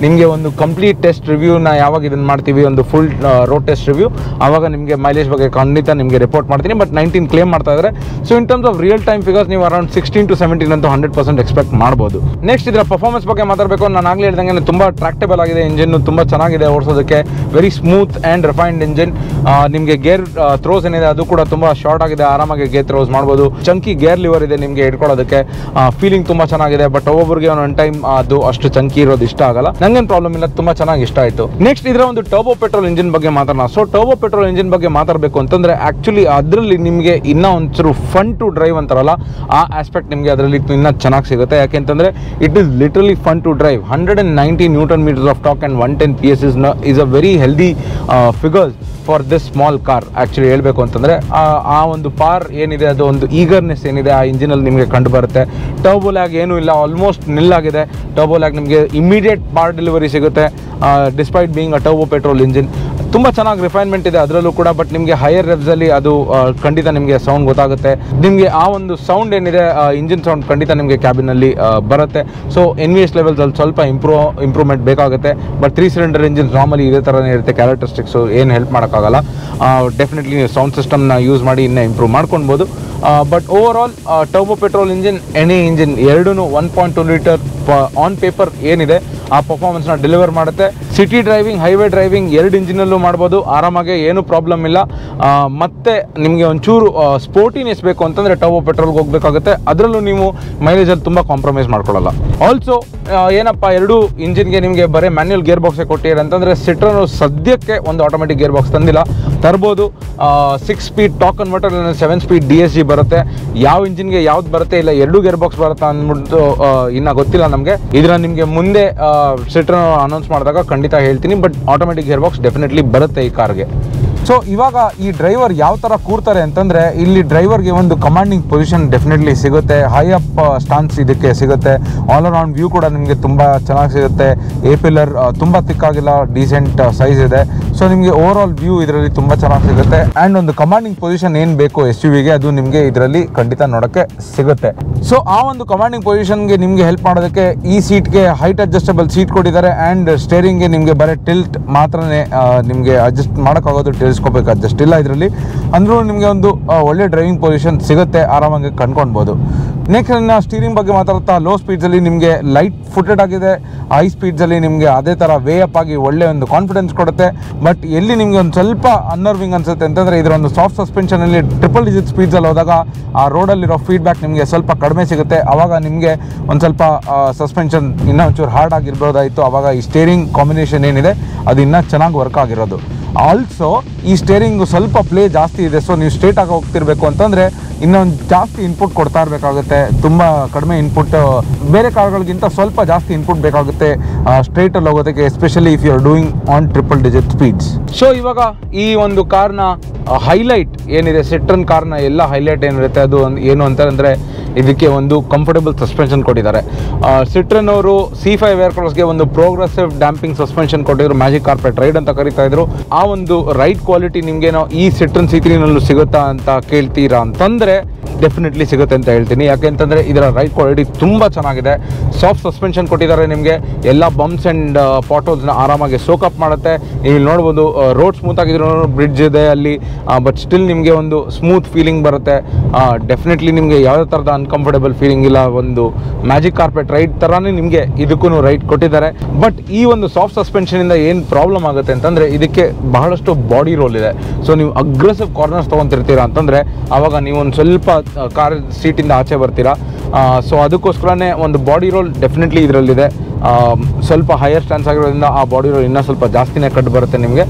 ನಿಮಗೆ ಒಂದು ಕಂಪ್ಲೀಟ್ ಟೆಸ್ಟ್ ರಿವ್ಯೂನ ಯಾವಾಗ ಇದನ್ನು ಮಾಡ್ತೀವಿ ಒಂದು ಫುಲ್ ರೋಡ್ ಟೆಸ್ಟ್ ರಿವ್ಯೂ ಆವಾಗ ನಿಮಗೆ ಮೈಲೇಜ್ ಬಗ್ಗೆ ಖಂಡಿತ ನಿಮಗೆ ರಿಪೋರ್ಟ್ ಮಾಡ್ತೀನಿ ಬಟ್ ನೈನ್ಟೀನ್ ಕ್ಲೇಮ್ ಮಾಡ್ತಾ ಇದ್ದಾರೆ so in terms of real time figures ನೀವು ಅರೌಂಡ್ ಸಿಕ್ಸ್ಟೀನ್ ಟು ಸೆವೆಂಟೀನ್ ಅಂತೂ ಹಂಡ್ರೆಡ್ ಪರ್ಸೆಂಟ್ ಎಕ್ಸ್ಪೆಕ್ಟ್ ಮಾಡ್ಬೋದು ನೆಕ್ಸ್ಟ್ ಇದರ ಪರ್ಫಾರ್ಮೆನ್ಸ್ ಬಗ್ಗೆ ಮಾತಾಡಬೇಕು ನಾನು ಆಗಲೇ ಹೇಳ್ದಂಗೆ ತುಂಬ ಟ್ರಾಕ್ಟೇಬಲ್ ಆಗಿದೆ ಇಂಜಿನ್ ತುಂಬ ಚೆನ್ನಾಗಿದೆ ಓಡಿಸೋದಕ್ಕೆ very smooth and refined engine ನಿಮಗೆ ಗೇರ್ ಥ್ರೋಸ್ ಏನಿದೆ ಅದು ಕೂಡ ತುಂಬ ಶಾರ್ಟ್ ಆಗಿದೆ ಆರಾಮಾಗಿ ಗೇರ್ ಥ್ರೋಸ್ ಮಾಡ್ಬೋದು ಚಂಕಿ ಗೇರ್ ಲಿವರ್ ಇದೆ ನಿಮಗೆ ಇಟ್ಕೊಳ್ಳೋದಕ್ಕೆ ಫೀಲಿಂಗ್ ತುಂಬ ಚೆನ್ನಾಗಿದೆ ಬಟ್ ಒಬ್ಬೊಬ್ಬರಿಗೆ ಒಂದೊಂದು ಟೈಮ್ ಅದು ಅಷ್ಟು ಚಂಕಿ ಇರೋದು ಇಷ್ಟ ಆಗಲ್ಲ ನಂಗೇನು ಪ್ರಾಬ್ಲಮ್ ಇಲ್ಲ ತುಂಬ ಚೆನ್ನಾಗಿ ಇಷ್ಟ ಆಯಿತು ನೆಕ್ಸ್ಟ್ ಇದರ ಒಂದು ಟರ್ಬೋ ಪೆಟ್ರೋಲ್ ಇಂಜಿನ್ ಬಗ್ಗೆ ಮಾತಾಡೋಣ ಸೊ ಟರ್ಬೋ ಪೆಟ್ರೋಲ್ ಇಂಜಿನ್ ಬಗ್ಗೆ ಮಾತಾಡಬೇಕು ಅಂತಂದ್ರೆ ಆಕ್ಚುಲಿ ಅದರಲ್ಲಿ ನಿಮಗೆ ಇನ್ನೂ ಒಂಚೂರು ಫನ್ ಟು ಡ್ರೈವ್ ಅಂತಾರಲ್ಲ ಆ ಆಸ್ಪೆಕ್ಟ್ ನಿಮಗೆ ಅದರಲ್ಲಿ ಇನ್ನೂ ಚೆನ್ನಾಗಿ ಸಿಗುತ್ತೆ ಯಾಕೆಂತಂದ್ರೆ it is literally fun to drive hundred and ninety Newton metres of torque and one ten P S is is a very healthy figures for this small car actually ಹೇಳಬೇಕು ಅಂತಂದರೆ ಆ ಒಂದು ಪಾರ್ ಏನಿದೆ ಅದು ಒಂದು ಈಗರ್ನೆಸ್ ಏನಿದೆ ಆ ಇಂಜಿನಲ್ಲಿ ನಿಮಗೆ ಕಂಡು ಬರುತ್ತೆ ಟರ್ಬೋ ಲ್ಯಾಗ್ ಏನೂ ಇಲ್ಲ ಆಲ್ಮೋಸ್ಟ್ ನಿಲ್ಲಾಗಿದೆ ಟರ್ಬೋ ಲ್ಯಾಗ್ ನಿಮಗೆ ಇಮಿಡಿಯೇಟ್ ಪಾರ್ ಡೆಲಿವರಿ ಸಿಗುತ್ತೆ despite being a turbo petrol engine ತುಂಬ ಚೆನ್ನಾಗಿ ರಿಫೈನ್ಮೆಂಟ್ ಇದೆ ಅದರಲ್ಲೂ ಕೂಡ ಬಟ್ ನಿಮಗೆ ಹೈಯರ್ ರೆವ್ಸಲ್ಲಿ ಅದು ಆ, ಖಂಡಿತ ನಿಮಗೆ ಸೌಂಡ್ ಗೊತ್ತಾಗುತ್ತೆ ನಿಮಗೆ ಆ ಒಂದು ಸೌಂಡ್ ಏನಿದೆ ಇಂಜಿನ್ ಸೌಂಡ್ ಖಂಡಿತ ನಿಮಗೆ ಕ್ಯಾಬಿನಲ್ಲಿ ಬರುತ್ತೆ ಸೊ ಎನ್ ವಿ ಎಸ್ ಲೆವೆಲ್ಸಲ್ಲಿ ಸ್ವಲ್ಪ ಇಂಪ್ರೂವ್ ಇಂಪ್ರೂವ್ಮೆಂಟ್ ಬೇಕಾಗುತ್ತೆ but three cylinder engine normally ಇದೇ ಥರನೇ ಇರುತ್ತೆ ಕ್ಯಾರೆಕ್ಟರಿಸ್ಟಿಕ್ಸು ಏನು ಹೆಲ್ಪ್ ಮಾಡೋಕ್ಕಾಗಲ್ಲ ಡೆಫಿನೆಟ್ಲಿ ನೀವು ಸೌಂಡ್ ಸಿಸ್ಟಮ್ನ ಯೂಸ್ ಮಾಡಿ ಇನ್ನೂ ಇಂಪ್ರೂವ್ ಮಾಡ್ಕೊಳ್ಬೋದು but overall turbo petrol engine any engine ಎರಡೂ one point two litre on paper ಏನಿದೆ ಆ ಪರ್ಫಾರ್ಮೆನ್ಸ್ನ ಡೆಲಿವರ್ ಮಾಡುತ್ತೆ ಸಿಟಿ ಡ್ರೈವಿಂಗ್ ಹೈವೇ ಡ್ರೈವಿಂಗ್ ಎರಡು ಇಂಜಿನಲ್ಲೂ ಮಾಡ್ಬೋದು ಆರಾಮಾಗಿ ಏನು ಪ್ರಾಬ್ಲಮ್ ಇಲ್ಲ ಆ, ಮತ್ತೆ ನಿಮಗೆ ಒಂಚೂರು ಸ್ಪೋರ್ಟಿನೆಸ್ ಬೇಕು ಅಂತಂದರೆ ಟರ್ಬೋ ಪೆಟ್ರೋಲ್ಗೆ ಹೋಗಬೇಕಾಗುತ್ತೆ ಅದರಲ್ಲೂ ನೀವು ಮೈಲೇಜಲ್ಲಿ ತುಂಬ ಕಾಂಪ್ರಮೈಸ್ ಮಾಡ್ಕೊಳ್ಳಲ್ಲ ಆಲ್ಸೋ ಏನಪ್ಪ ಎರಡು ಇಂಜಿನ್ಗೆ ನಿಮಗೆ ಬರೀ ಮ್ಯಾನ್ಯಲ್ ಗೇರ್ ಬಾಕ್ಸೇ ಕೊಟ್ಟಿದ್ದಾರೆ ಅಂತಂದರೆ ಸಿಟ್ರನು ಸದ್ಯಕ್ಕೆ ಒಂದು ಆಟೋಮೆಟಿಕ್ ಗೇರ್ ಬಾಕ್ಸ್ ತಂದಿಲ್ಲ ತರ್ಬೋದು six speed torque converter seven speed D S G ಬರುತ್ತೆ ಯಾವ ಇಂಜಿನ್ಗೆ ಯಾವ್ದು ಬರುತ್ತೆ ಇಲ್ಲ ಎರಡು ಗೇರ್ ಬಾಕ್ಸ್ ಬರುತ್ತಾ ಅಂದ್ಬಿಟ್ಟು ಆ, ಇನ್ನ ಗೊತ್ತಿಲ್ಲ ನಮಗೆ ಇದರ ನಿಮಗೆ ಮುಂದೆ ಸಿಟ್ರನ್ ಅನೌನ್ಸ್ ಮಾಡಿದಾಗ ಖಂಡಿತ ಹೇಳ್ತೀನಿ but automatic gearbox definitely ಬರುತ್ತೆ ಈ ಕಾರ್ಗೆ ಸೊ ಇವಾಗ ಈ ಡ್ರೈವರ್ ಯಾವ ಥರ ಕೂರ್ತಾರೆ ಅಂತಂದರೆ ಇಲ್ಲಿ ಡ್ರೈವರ್ಗೆ ಒಂದು ಕಮಾಂಡಿಂಗ್ ಪೊಸಿಷನ್ ಡೆಫಿನೆಟ್ಲಿ ಸಿಗುತ್ತೆ ಹೈ ಅಪ್ ಸ್ಟಾನ್ಸ್ ಇದಕ್ಕೆ ಸಿಗುತ್ತೆ ಆಲ್ ಅರೌಂಡ್ ವ್ಯೂ ಕೂಡ ನಿಮಗೆ ತುಂಬ ಚೆನ್ನಾಗಿ ಸಿಗುತ್ತೆ ಎ ಪಿಲ್ಲರ್ ತುಂಬ ತಿಕ್ಕಾಗಿಲ್ಲ ಡೀಸೆಂಟ್ ಸೈಜ್ ಇದೆ ಸೊ ನಿಮಗೆ ಓವರ್ ಆಲ್ ವ್ಯೂ ಇದರಲ್ಲಿ ತುಂಬ ಚೆನ್ನಾಗಿ ಸಿಗುತ್ತೆ ಆ್ಯಂಡ್ ಒಂದು ಕಮಾಂಡಿಂಗ್ ಪೊಸಿಷನ್ ಏನು ಬೇಕು ಎಸ್ ಯು ವಿಗೆ ಅದು ನಿಮಗೆ ಇದರಲ್ಲಿ ಖಂಡಿತ ನೋಡೋಕ್ಕೆ ಸಿಗುತ್ತೆ ಸೊ ಆ ಒಂದು ಕಮಾಂಡಿಂಗ್ ಪೊಸಿಷನ್ಗೆ ನಿಮಗೆ ಹೆಲ್ಪ್ ಮಾಡೋದಕ್ಕೆ ಈ ಸೀಟ್ಗೆ ಹೈಟ್ ಅಡ್ಜಸ್ಟಬಲ್ ಸೀಟ್ ಕೊಟ್ಟಿದ್ದಾರೆ ಆ್ಯಂಡ್ ಸ್ಟೇರಿಂಗ್ಗೆ ನಿಮಗೆ ಬರೀ ಟಿಲ್ಟ್ ಮಾತ್ರನೇ ನಿಮಗೆ ಅಡ್ಜಸ್ಟ್ ಮಾಡೋಕ್ಕಾಗೋದು ತಿಳಿಸ್ಕೋಬೇಕು ಅಡ್ಜಸ್ಟ್ ಇಲ್ಲ ಇದರಲ್ಲಿ ಅಂದ್ರೂ ನಿಮಗೆ ಒಂದು ಆ, ಒಳ್ಳೆ ಡ್ರೈವಿಂಗ್ ಪೊಸಿಷನ್ ಸಿಗುತ್ತೆ ಆರಾಮಾಗಿ ಕಂಡ್ಕೊಳ್ಬೋದು ನೆಕ್ಸ್ಟ್ ಇನ್ನು ಸ್ಟೀರಿಂಗ್ ಬಗ್ಗೆ ಮಾತಾಡ್ತಾ ಲೋ ಸ್ಪೀಡ್ಸಲ್ಲಿ ನಿಮಗೆ ಲೈಟ್ ಫುಟೆಡ್ ಆಗಿದೆ ಹೈ ಸ್ಪೀಡ್ಸಲ್ಲಿ ನಿಮಗೆ ಅದೇ ಥರ ವೇ ಅಪ್ ಆಗಿ ಒಳ್ಳೆ ಒಂದು ಕಾನ್ಫಿಡೆನ್ಸ್ ಕೊಡುತ್ತೆ ಬಟ್ ಎಲ್ಲಿ ನಿಮಗೆ ಒಂದು ಸ್ವಲ್ಪ ಅನ್ನರ್ವಿಂಗ್ ಅನ್ಸುತ್ತೆ ಅಂತಂದರೆ ಇದರ ಒಂದು ಸಾಫ್ಟ್ ಸಸ್ಪೆನ್ಷನಲ್ಲಿ ಟ್ರಿಪಲ್ ಡಿಜಿಟ್ ಸ್ಪೀಡ್ಸಲ್ಲಿ ಹೋದಾಗ ಆ ರೋಡಲ್ಲಿರೋ ಫೀಡ್ಬ್ಯಾಕ್ ನಿಮಗೆ ಸ್ವಲ್ಪ ಕಡಿಮೆ ಸಿಗುತ್ತೆ ಆವಾಗ ನಿಮಗೆ ಒಂದು ಸ್ವಲ್ಪ ಸಸ್ಪೆನ್ಷನ್ ಇನ್ನೂ ಒಂಚೂರು ಹಾರ್ಡ್ ಆಗಿರ್ಬೋದಾಯಿತು ಆವಾಗ ಈ ಸ್ಟೇರಿಂಗ್ ಕಾಂಬಿನೇಷನ್ ಏನಿದೆ ಅದು ಇನ್ನೂ ಚೆನ್ನಾಗಿ ವರ್ಕ್ ಆಗಿರೋದು ಆಲ್ಸೋ ಈ ಸ್ಟೇರಿಂಗು ಸ್ವಲ್ಪ ಪ್ಲೇ ಜಾಸ್ತಿ ಇದೆ ಸೊ ನೀವು ಸ್ಟ್ರೇಟ್ ಆಗಿ ಹೋಗ್ತಿರ್ಬೇಕು ಅಂತಂದರೆ ಇನ್ನೊಂದು ಜಾಸ್ತಿ ಇನ್ಪುಟ್ ಕೊಡ್ತಾ ಇರಬೇಕಾಗುತ್ತೆ ತುಂಬ ಕಡಿಮೆ ಇನ್ಪುಟ್ ಬೇರೆ ಕಾರ್ಗಳಿಗಿಂತ ಸ್ವಲ್ಪ ಜಾಸ್ತಿ ಇನ್ಪುಟ್ ಬೇಕಾಗುತ್ತೆ ಸ್ಟ್ರೇಟಲ್ಲಿ ಹೋಗೋದಕ್ಕೆ especially if you are doing on triple digit speeds so ಇವಾಗ ಈ ಒಂದು ಕಾರ್ನ ಹೈಲೈಟ್ ಏನಿದೆ ಸೆಟ್ರನ್ ಕಾರ್ನ ಎಲ್ಲ ಹೈಲೈಟ್ ಏನಿರುತ್ತೆ ಅದು ಒಂದು ಏನು ಅಂತಂದರೆ ಇದಕ್ಕೆ ಒಂದು ಕಂಫರ್ಟಬಲ್ ಸಸ್ಪೆನ್ಷನ್ ಕೊಟ್ಟಿದ್ದಾರೆ ಸಿಟ್ರನ್ ಅವರು ಸಿ ಫೈವ್ ಏರ್ಕ್ರಾಸ್ಗೆ ಒಂದು ಪ್ರೋಗ್ರೆಸಿವ್ ಡ್ಯಾಂಪಿಂಗ್ ಸಸ್ಪೆನ್ಷನ್ ಕೊಟ್ಟಿದ್ರು ಮ್ಯಾಜಿಕ್ ಕಾರ್ಪೆಟ್ ರೈಡ್ ಅಂತ ಕರಿತಾ ಇದ್ರು ಆ ಒಂದು ರೈಡ್ ಕ್ವಾಲಿಟಿ ನಿಮ್ಗೇನೋ ಈ ಸಿಟ್ರನ್ ಸಿ ತ್ರೀನಲ್ಲೂ ಸಿಗುತ್ತಾ ಅಂತ ಕೇಳ್ತೀರಾ ಅಂತಂದ್ರೆ ಡೆಫಿನೆಟ್ಲಿ ಸಿಗುತ್ತೆ ಅಂತ ಹೇಳ್ತೀನಿ ಯಾಕೆಂತಂದ್ರೆ ಇದರ ರೈಡ್ ಕ್ವಾಲಿಟಿ ತುಂಬ ಚೆನ್ನಾಗಿದೆ ಸಾಫ್ಟ್ ಸಸ್ಪೆನ್ಷನ್ ಕೊಟ್ಟಿದ್ದಾರೆ ನಿಮಗೆ ಎಲ್ಲ ಬಂಪ್ಸ್ ಆ್ಯಂಡ್ ಪಾಟೋಲ್ಸ್ನ ಆರಾಮಾಗಿ ಸೋಕಪ್ ಮಾಡುತ್ತೆ ನೀವು ಇಲ್ಲಿ ನೋಡ್ಬೋದು ರೋಡ್ ಸ್ಮೂತ್ ಆಗಿದ್ರು ಬ್ರಿಡ್ಜ್ ಇದೆ ಅಲ್ಲಿ ಬಟ್ ಸ್ಟಿಲ್ ನಿಮಗೆ ಒಂದು ಸ್ಮೂತ್ ಫೀಲಿಂಗ್ ಬರುತ್ತೆ ಡೆಫಿನೆಟ್ಲಿ ನಿಮಗೆ ಯಾವುದೇ ಥರದ ಅನ್ಕಂಫರ್ಟಬಲ್ ಫೀಲಿಂಗ್ ಇಲ್ಲ ಒಂದು ಮ್ಯಾಜಿಕ್ ಕಾರ್ಪೆಟ್ ರೈಡ್ ಥರನೇ ನಿಮಗೆ ಇದಕ್ಕೂ ರೈಡ್ ಕೊಟ್ಟಿದ್ದಾರೆ ಬಟ್ ಈ ಒಂದು ಸಾಫ್ಟ್ ಸಸ್ಪೆನ್ಷನಿಂದ ಏನು ಪ್ರಾಬ್ಲಮ್ ಆಗುತ್ತೆ ಅಂತಂದರೆ ಇದಕ್ಕೆ ಬಹಳಷ್ಟು ಬಾಡಿ ರೋಲ್ ಇದೆ ಸೊ ನೀವು ಅಗ್ರೆಸಿವ್ ಕಾರ್ನರ್ಸ್ ತೊಗೊತಿರ್ತೀರಾ ಅಂತಂದರೆ ಆವಾಗ ನೀವು ಒಂದು ಸ್ವಲ್ಪ ಕಾರ್ ಸೀಟಿಂದ ಆಚೆ ಬರ್ತೀರಾ ಸೊ ಅದಕ್ಕೋಸ್ಕರನೇ ಒಂದು ಬಾಡಿ ರೋಲ್ ಡೆಫಿನೆಟ್ಲಿ ಇದರಲ್ಲಿದೆ ಸ್ವಲ್ಪ ಹೈಯರ್ ಸ್ಟ್ಯಾನ್ಸ್ ಆಗಿರೋದ್ರಿಂದ ಆ ಬಾಡಿ ರೋಲ್ ಇನ್ನೂ ಸ್ವಲ್ಪ ಜಾಸ್ತಿನೇ ಕಟ್ಟು ಬರುತ್ತೆ ನಿಮಗೆ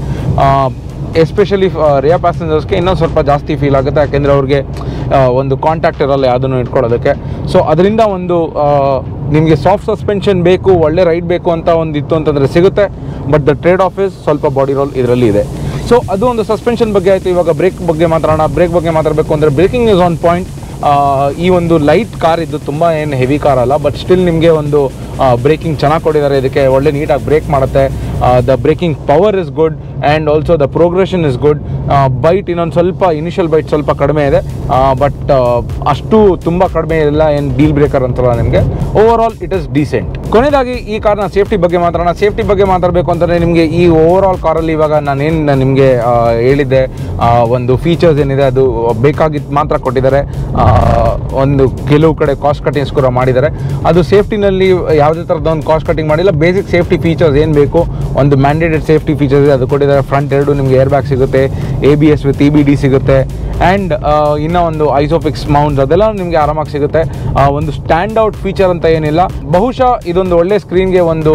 ಎಸ್ಪೆಷಲಿ ರಿಯಾ ಪ್ಯಾಸೆಂಜರ್ಸ್ಗೆ ಇನ್ನೂ ಸ್ವಲ್ಪ ಜಾಸ್ತಿ ಫೀಲ್ ಆಗುತ್ತೆ ಯಾಕೆಂದರೆ ಅವ್ರಿಗೆ ಆ, ಒಂದು ಕಾಂಟ್ಯಾಕ್ಟ್ ಇರಲ್ಲ ಯಾವುದನ್ನು ಇಟ್ಕೊಳ್ಳೋದಕ್ಕೆ ಸೊ ಅದರಿಂದ ಒಂದು ನಿಮಗೆ ಸಾಫ್ಟ್ ಸಸ್ಪೆನ್ಷನ್ ಬೇಕು ಒಳ್ಳೆ ರೈಡ್ ಬೇಕು ಅಂತ ಒಂದು ಇತ್ತು ಅಂತಂದರೆ ಸಿಗುತ್ತೆ ಬಟ್ ದ ಟ್ರೇಡ್ ಆಫೀಸ್ ಸ್ವಲ್ಪ ಬಾಡಿ ರೋಲ್ ಇದರಲ್ಲಿ ಇದೆ ಸೊ ಅದು ಒಂದು ಸಸ್ಪೆನ್ಷನ್ ಬಗ್ಗೆ ಆಯಿತು ಇವಾಗ ಬ್ರೇಕ್ ಬಗ್ಗೆ ಮಾತಾಡೋಣ ಬ್ರೇಕ್ ಬಗ್ಗೆ ಮಾತಾಡಬೇಕು ಅಂದರೆ ಬ್ರೇಕಿಂಗ್ ಇಸ್ ಆನ್ ಪಾಯಿಂಟ್ ಈ ಒಂದು ಲೈಟ್ ಕಾರ್ ಇದು ತುಂಬ ಏನು ಹೆವಿ ಕಾರ್ ಅಲ್ಲ ಬಟ್ ಸ್ಟಿಲ್ ನಿಮಗೆ ಒಂದು ಬ್ರೇಕಿಂಗ್ ಚೆನ್ನಾಗಿ ಕೊಟ್ಟಿದ್ದಾರೆ ಇದಕ್ಕೆ ಒಳ್ಳೆ ನೀಟಾಗಿ ಬ್ರೇಕ್ ಮಾಡುತ್ತೆ the braking power is good and also the progression is good bite ಇನ್ನೊಂದು ಸ್ವಲ್ಪ ಇನಿಷಿಯಲ್ ಬೈಟ್ ಸ್ವಲ್ಪ ಕಡಿಮೆ ಇದೆ ಬಟ್ ಅಷ್ಟು ತುಂಬ ಕಡಿಮೆ ಇಲ್ಲ ಏನು ಡೀಲ್ ಬ್ರೇಕರ್ ಅಂತಲ್ಲ ನಿಮಗೆ overall it is decent ಕೊನೆಯದಾಗಿ ಈ ಕಾರ್ನ ಸೇಫ್ಟಿ ಬಗ್ಗೆ ಮಾತಾಡೋಣ ಸೇಫ್ಟಿ ಬಗ್ಗೆ ಮಾತಾಡಬೇಕು ಅಂತಂದರೆ ನಿಮಗೆ ಈ ಓವರ್ ಆಲ್ ಕಾರಲ್ಲಿ ಇವಾಗ ನಾನೇನು ನಿಮಗೆ ಹೇಳಿದ್ದೆ ಆ, ಒಂದು ಫೀಚರ್ಸ್ ಏನಿದೆ ಅದು ಬೇಕಾಗಿದ್ದು ಮಾತ್ರ ಕೊಟ್ಟಿದ್ದಾರೆ ಆ, ಒಂದು ಕೆಲವು ಕಡೆ ಕಾಸ್ಟ್ ಕಟಿಂಗ್ಸ್ ಕೂಡ ಮಾಡಿದ್ದಾರೆ ಅದು ಸೇಫ್ಟಿನಲ್ಲಿ ಯಾವುದೇ ಥರದ ಒಂದು ಕಾಸ್ಟ್ ಕಟಿಂಗ್ ಮಾಡಿಲ್ಲ ಬೇಸಿಕ್ ಸೇಫ್ಟಿ ಫೀಚರ್ಸ್ ಏನು ಬೇಕು ಒಂದು ಮ್ಯಾಂಡೇಟೆಡ್ ಸೇಫ್ಟಿ ಫೀಚರ್ಸ್ ಇದೆ ಅದು ಕೊಟ್ಟಿದ್ದಾರೆ ಫ್ರಂಟ್ ಎರಡು ನಿಮಗೆ ಏರ್ ಬ್ಯಾಗ್ ಸಿಗುತ್ತೆ A B S with E B D ಸಿಗುತ್ತೆ ಆ್ಯಂಡ್ ಇನ್ನೂ ಒಂದು ಐಸೋಫಿಕ್ಸ್ ಮೌಂಟ್ಸ್ ಅದೆಲ್ಲ ನಿಮಗೆ ಆರಾಮಾಗಿ ಸಿಗುತ್ತೆ ಆ, ಒಂದು ಸ್ಟ್ಯಾಂಡ್ ಔಟ್ ಫೀಚರ್ ಅಂತ ಏನಿಲ್ಲ ಬಹುಶಃ ಇದೊಂದು ಒಳ್ಳೆ ಸ್ಕ್ರೀನ್ಗೆ ಒಂದು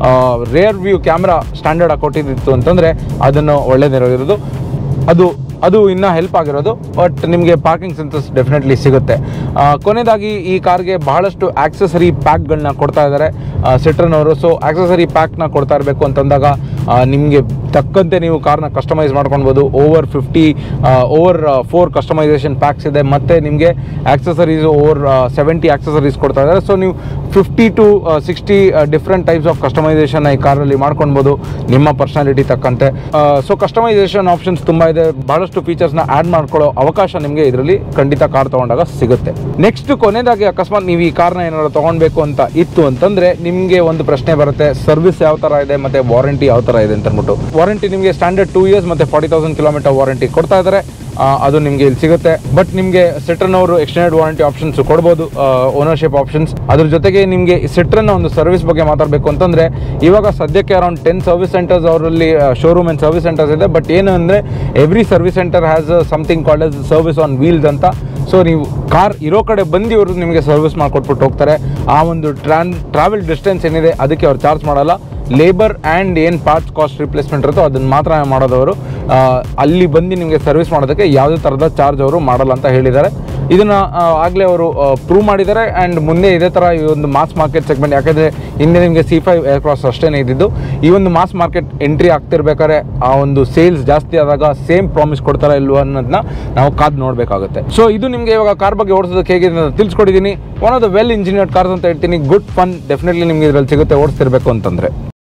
ರೇರ್ ವ್ಯೂ ಕ್ಯಾಮ್ರಾ ಸ್ಟ್ಯಾಂಡರ್ಡ್ ಕೊಟ್ಟಿದ್ದಿತ್ತು ಅಂತಂದರೆ ಅದನ್ನು ಒಳ್ಳೇದಿರೋದು ಅದು ಅದು ಇನ್ನೂ ಹೆಲ್ಪ್ ಆಗಿರೋದು ಬಟ್ ನಿಮಗೆ ಪಾರ್ಕಿಂಗ್ ಸೆನ್ಸಸ್ ಡೆಫಿನೆಟ್ಲಿ ಸಿಗುತ್ತೆ ಆ, ಕೊನೆಯದಾಗಿ ಈ ಕಾರ್ಗೆ ಬಹಳಷ್ಟು ಆಕ್ಸೆಸರಿ ಪ್ಯಾಕ್ಗಳನ್ನ ಕೊಡ್ತಾ ಇದ್ದಾರೆ ಸಿಟ್ರನ್ ಅವರು ಸೊ ಆಕ್ಸೆಸರಿ ಪ್ಯಾಕ್ನ ಕೊಡ್ತಾ ಇರಬೇಕು ಅಂತಂದಾಗ ನಿಮಗೆ ತಕ್ಕಂತೆ ನೀವು ಕಾರ್ನ ಕಸ್ಟಮೈಸ್ ಮಾಡ್ಕೊಳ್ಬೋದು over fifty over four customisation packs ಇದೆ ಮತ್ತು ನಿಮಗೆ ಆಕ್ಸೆಸರೀಸ್ ಓವರ್ ಸೆವೆಂಟಿ ಆಕ್ಸೆಸರೀಸ್ ಕೊಡ್ತಾ ಇದ್ದಾರೆ ಸೊ ನೀವು fifty to sixty different types of customisation ಈ ಕಾರಲ್ಲಿ ಮಾಡ್ಕೊಳ್ಬೋದು ನಿಮ್ಮ ಪರ್ಸನಾಲಿಟಿ ತಕ್ಕಂತೆ ಸೊ ಕಸ್ಟಮೈಸೇಷನ್ ಆಪ್ಷನ್ಸ್ ತುಂಬ ಇದೆ ಬಹಳಷ್ಟು ಫೀಚರ್ಸ್ನ ಆ್ಯಡ್ ಮಾಡ್ಕೊಳ್ಳೋ ಅವಕಾಶ ನಿಮಗೆ ಇದರಲ್ಲಿ ಖಂಡಿತ ಕಾರ್ ತೊಗೊಂಡಾಗ ಸಿಗುತ್ತೆ ನೆಕ್ಸ್ಟ್ ಕೊನೆಯದಾಗಿ ಅಕಸ್ಮಾತ್ ನೀವು ಈ ಕಾರ್ನ ಏನಾದ್ರು ತೊಗೊಳ್ಬೇಕು ಅಂತ ಇತ್ತು ಅಂತಂದರೆ ನಿಮಗೆ ಒಂದು ಪ್ರಶ್ನೆ ಬರುತ್ತೆ ಸರ್ವಿಸ್ ಯಾವ ಥರ ಇದೆ ಮತ್ತು ವಾರಂಟಿ ಯಾವ ಥರ ಇದೆ ಅಂತ ಅಂದ್ಬಿಟ್ಟು ವಾರಂಟಿ ನಿಮಗೆ ಸ್ಟ್ಯಾಂಡರ್ಡ್ ಟೂ ಇಯರ್ಸ್ ಮತ್ತು ಫಾರ್ಟಿ ತೌಸಂಡ್ ಕಿಲೋಮೀಟರ್ ವಾರಂಟಿ ಕೊಡ್ತಾ ಇದ್ದಾರೆ ಆ, ಅದು ನಿಮಗೆ ಇಲ್ಲಿ ಸಿಗುತ್ತೆ ಬಟ್ ನಿಮಗೆ ಸಿಟ್ರನ್ ಅವರು ಎಕ್ಸ್ಟೆಂಡೆಡ್ ವಾರಂಟಿ ಆಪ್ಷನ್ಸ್ ಕೊಡ್ಬೋದು ಓನರ್ಶಿಪ್ ಆಪ್ಷನ್ಸ್ ಅದ್ರ ಜೊತೆಗೆ ನಿಮಗೆ ಸಿಟ್ರನ್ ಒಂದು ಸರ್ವಿಸ್ ಬಗ್ಗೆ ಮಾತಾಡಬೇಕು ಅಂತಂದರೆ ಇವಾಗ ಸದ್ಯಕ್ಕೆ ಅರೌಂಡ್ ಟೆನ್ ಸರ್ವಿಸ್ ಸೆಂಟರ್ಸ್ ಅವರಲ್ಲಿ ಶೋರೂಮ್ ಆ್ಯಂಡ್ ಸರ್ವಿಸ್ ಸೆಂಟರ್ಸ್ ಇದೆ ಬಟ್ ಏನು ಅಂದರೆ every service centre has something called S service on wheels ಅಂತ ಸೊ ನೀವು ಕಾರ್ ಇರೋ ಕಡೆ ಬಂದು ಇವರು ನಿಮಗೆ ಸರ್ವಿಸ್ ಮಾಡಿಕೊಟ್ಬಿಟ್ಟು ಹೋಗ್ತಾರೆ ಆ ಒಂದು ಟ್ರಾನ್ ಟ್ರಾವೆಲ್ ಡಿಸ್ಟೆನ್ಸ್ ಏನಿದೆ ಅದಕ್ಕೆ ಅವ್ರು ಚಾರ್ಜ್ ಮಾಡಲ್ಲ ಲೇಬರ್ ಆ್ಯಂಡ್ ಏನು ಪಾರ್ಟ್ಸ್ ಕಾಸ್ಟ್ ರಿಪ್ಲೇಸ್ಮೆಂಟ್ ಇರುತ್ತೋ ಅದನ್ನು ಮಾತ್ರ ಮಾಡೋದವರು ಆ, ಅಲ್ಲಿ ಬಂದು ನಿಮಗೆ ಸರ್ವಿಸ್ ಮಾಡೋದಕ್ಕೆ ಯಾವುದೇ ಥರದ ಚಾರ್ಜ್ ಅವರು ಮಾಡಲ್ಲ ಅಂತ ಹೇಳಿದ್ದಾರೆ ಇದನ್ನು ಆಗಲೇ ಅವರು ಪ್ರೂವ್ ಮಾಡಿದ್ದಾರೆ ಆ್ಯಂಡ್ ಮುಂದೆ ಇದೇ ಥರ ಈ ಒಂದು ಮಾಸ್ ಮಾರ್ಕೆಟ್ ಸೆಗ್ಮೆಂಟ್ ಯಾಕಂದರೆ ಹಿಂದೆ ನಿಮಗೆ ಸಿ ಫೈವ್ ಏರ್ಕ್ರಾಸ್ ಅಷ್ಟೇ ಇದ್ದಿದ್ದು ಈ ಒಂದು ಮಾಸ್ ಮಾರ್ಕೆಟ್ ಎಂಟ್ರಿ ಆಗ್ತಿರ್ಬೇಕಾದ್ರೆ ಆ ಒಂದು ಸೇಲ್ಸ್ ಜಾಸ್ತಿ ಆದಾಗ ಸೇಮ್ ಪ್ರಾಮಿಸ್ ಕೊಡ್ತಾರಾ ಇಲ್ವೋ ಅನ್ನೋದನ್ನ ನಾವು ಕಾದು ನೋಡಬೇಕಾಗುತ್ತೆ ಸೊ ಇದು ನಿಮಗೆ ಇವಾಗ ಕಾರ್ ಬಗ್ಗೆ ಓಡಿಸೋದಕ್ಕೆ ಹೇಗಿದೆ ಅಂತ ತಿಳಿಸ್ಕೊಟ್ಟಿದ್ದೀನಿ one of the well engineered cars ಅಂತ ಹೇಳ್ತೀನಿ ಗುಡ್ ಫನ್ ಡೆಫಿನೆಟ್ಲಿ ನಿಮಗೆ ಇದರಲ್ಲಿ ಸಿಗುತ್ತೆ ಓಡಿಸ್ತಿರ್ಬೇಕು ಅಂತಂದರೆ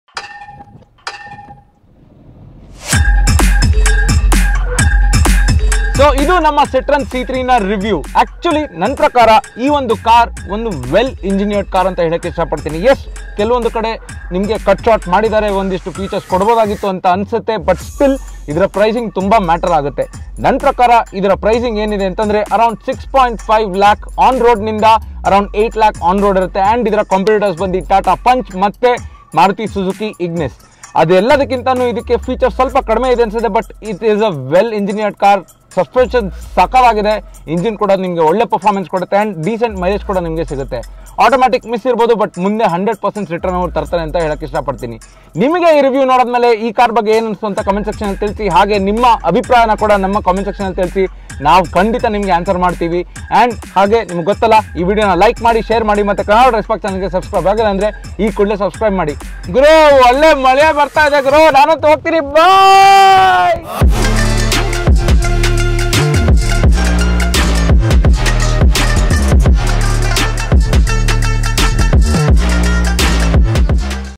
ಸೊ ಇದು ನಮ್ಮ ಸಿಟ್ರನ್ ಸಿ ತ್ರೀನ ರಿವ್ಯೂ ಆಕ್ಚುಲಿ ನನ್ನ ಪ್ರಕಾರ ಈ ಒಂದು ಕಾರ್ ಒಂದು ವೆಲ್ ಇಂಜಿನಿಯರ್ಡ್ ಕಾರ್ ಅಂತ ಹೇಳಕ್ಕೆ ಇಷ್ಟಪಡ್ತೀನಿ ಎಸ್ ಕೆಲವೊಂದು ಕಡೆ ನಿಮಗೆ ಕಟ್ ಶಾರ್ಟ್ ಮಾಡಿದ್ದಾರೆ ಒಂದಿಷ್ಟು ಫೀಚರ್ಸ್ ಕೊಡ್ಬೋದಾಗಿತ್ತು ಅಂತ ಅನ್ಸುತ್ತೆ ಬಟ್ ಸ್ಟಿಲ್ ಇದರ ಪ್ರೈಸಿಂಗ್ ತುಂಬಾ ಮ್ಯಾಟರ್ ಆಗುತ್ತೆ ನನ್ನ ಪ್ರಕಾರ ಇದರ ಪ್ರೈಸಿಂಗ್ ಏನಿದೆ ಅಂತಂದ್ರೆ around six point five lakh on ರೋಡ್ನಿಂದ around eight lakh on road ಇರುತ್ತೆ ಆ್ಯಂಡ್ ಇದರ ಕಾಂಪಿಟೇಟರ್ಸ್ ಬಂದು ಟಾಟಾ ಪಂಚ್ ಮತ್ತೆ ಮಾರುತಿ ಸುಜುಕಿ ಇಗ್ನೆಸ್ ಅದೆಲ್ಲದಕ್ಕಿಂತನೂ ಇದಕ್ಕೆ ಫೀಚರ್ ಸ್ವಲ್ಪ ಕಡಿಮೆ ಇದೆ ಅನ್ಸುತ್ತೆ but it is a well engineered car suspension ಸಕ್ಕವಾಗಿದೆ ಇಂಜಿನ್ ಕೂಡ ನಿಮಗೆ ಒಳ್ಳೆ ಪರ್ಫಾರ್ಮೆನ್ಸ್ ಕೊಡುತ್ತೆ ಆ್ಯಂಡ್ ಡೀಸೆಂಟ್ ಮೈಲೇಜ್ ಕೂಡ ನಿಮಗೆ ಸಿಗುತ್ತೆ ಆಟೋಮ್ಯಾಟಿಕ್ ಮಿಸ್ ಇರ್ಬೋದು ಬಟ್ ಮುಂದೆ ಹಂಡ್ರೆಡ್ ಪರ್ಸೆಂಟ್ ರಿಟರ್ನ್ ಅವ್ರು ತರ್ತಾರೆ ಅಂತ ಹೇಳಕ್ಕೆ ಇಷ್ಟಪಡ್ತೀನಿ ನಿಮಗೆ ಈ ರಿವ್ಯೂ ನೋಡಿದ್ಮೇಲೆ ಈ ಕಾರ್ ಬಗ್ಗೆ ಏನು ಅನಿಸ್ತು ಅಂತ ಕಮೆಂಟ್ ಸೆಕ್ಷನ್ ತಿಳಿಸಿ ಹಾಗೆ ನಿಮ್ಮ ಅಭಿಪ್ರಾಯನ ಕೂಡ ನಮ್ಮ ಕಮೆಂಟ್ ಸೆಕ್ಷನ್ ತಿಳಿಸಿ ನಾವು ಖಂಡಿತ ನಿಮಗೆ ಆನ್ಸರ್ ಮಾಡ್ತೀವಿ ಆ್ಯಂಡ್ ಹಾಗೆ ನಿಮ್ಗೆ ಗೊತ್ತಲ್ಲ ಈ ವಿಡಿಯೋನ ಲೈಕ್ ಮಾಡಿ ಶೇರ್ ಮಾಡಿ ಮತ್ತೆ ಕನ್ನಡ ರೆಸ್ಪಾಕ್ ಚಾನಲ್ಗೆ ಸಬ್ಸ್ಕ್ರೈಬ್ ಆಗಿಲ್ಲ ಅಂದರೆ ಈ ಕೂಡಲೇ ಸಬ್ಸ್ಕ್ರೈಬ್ ಮಾಡಿ ಗುರು ಒಳ್ಳೆ ಮಳೆ ಬರ್ತಾ ಇದೆ ಗುರು ನಾನು ಹೋಗ್ತೀನಿ ಬಾಯ್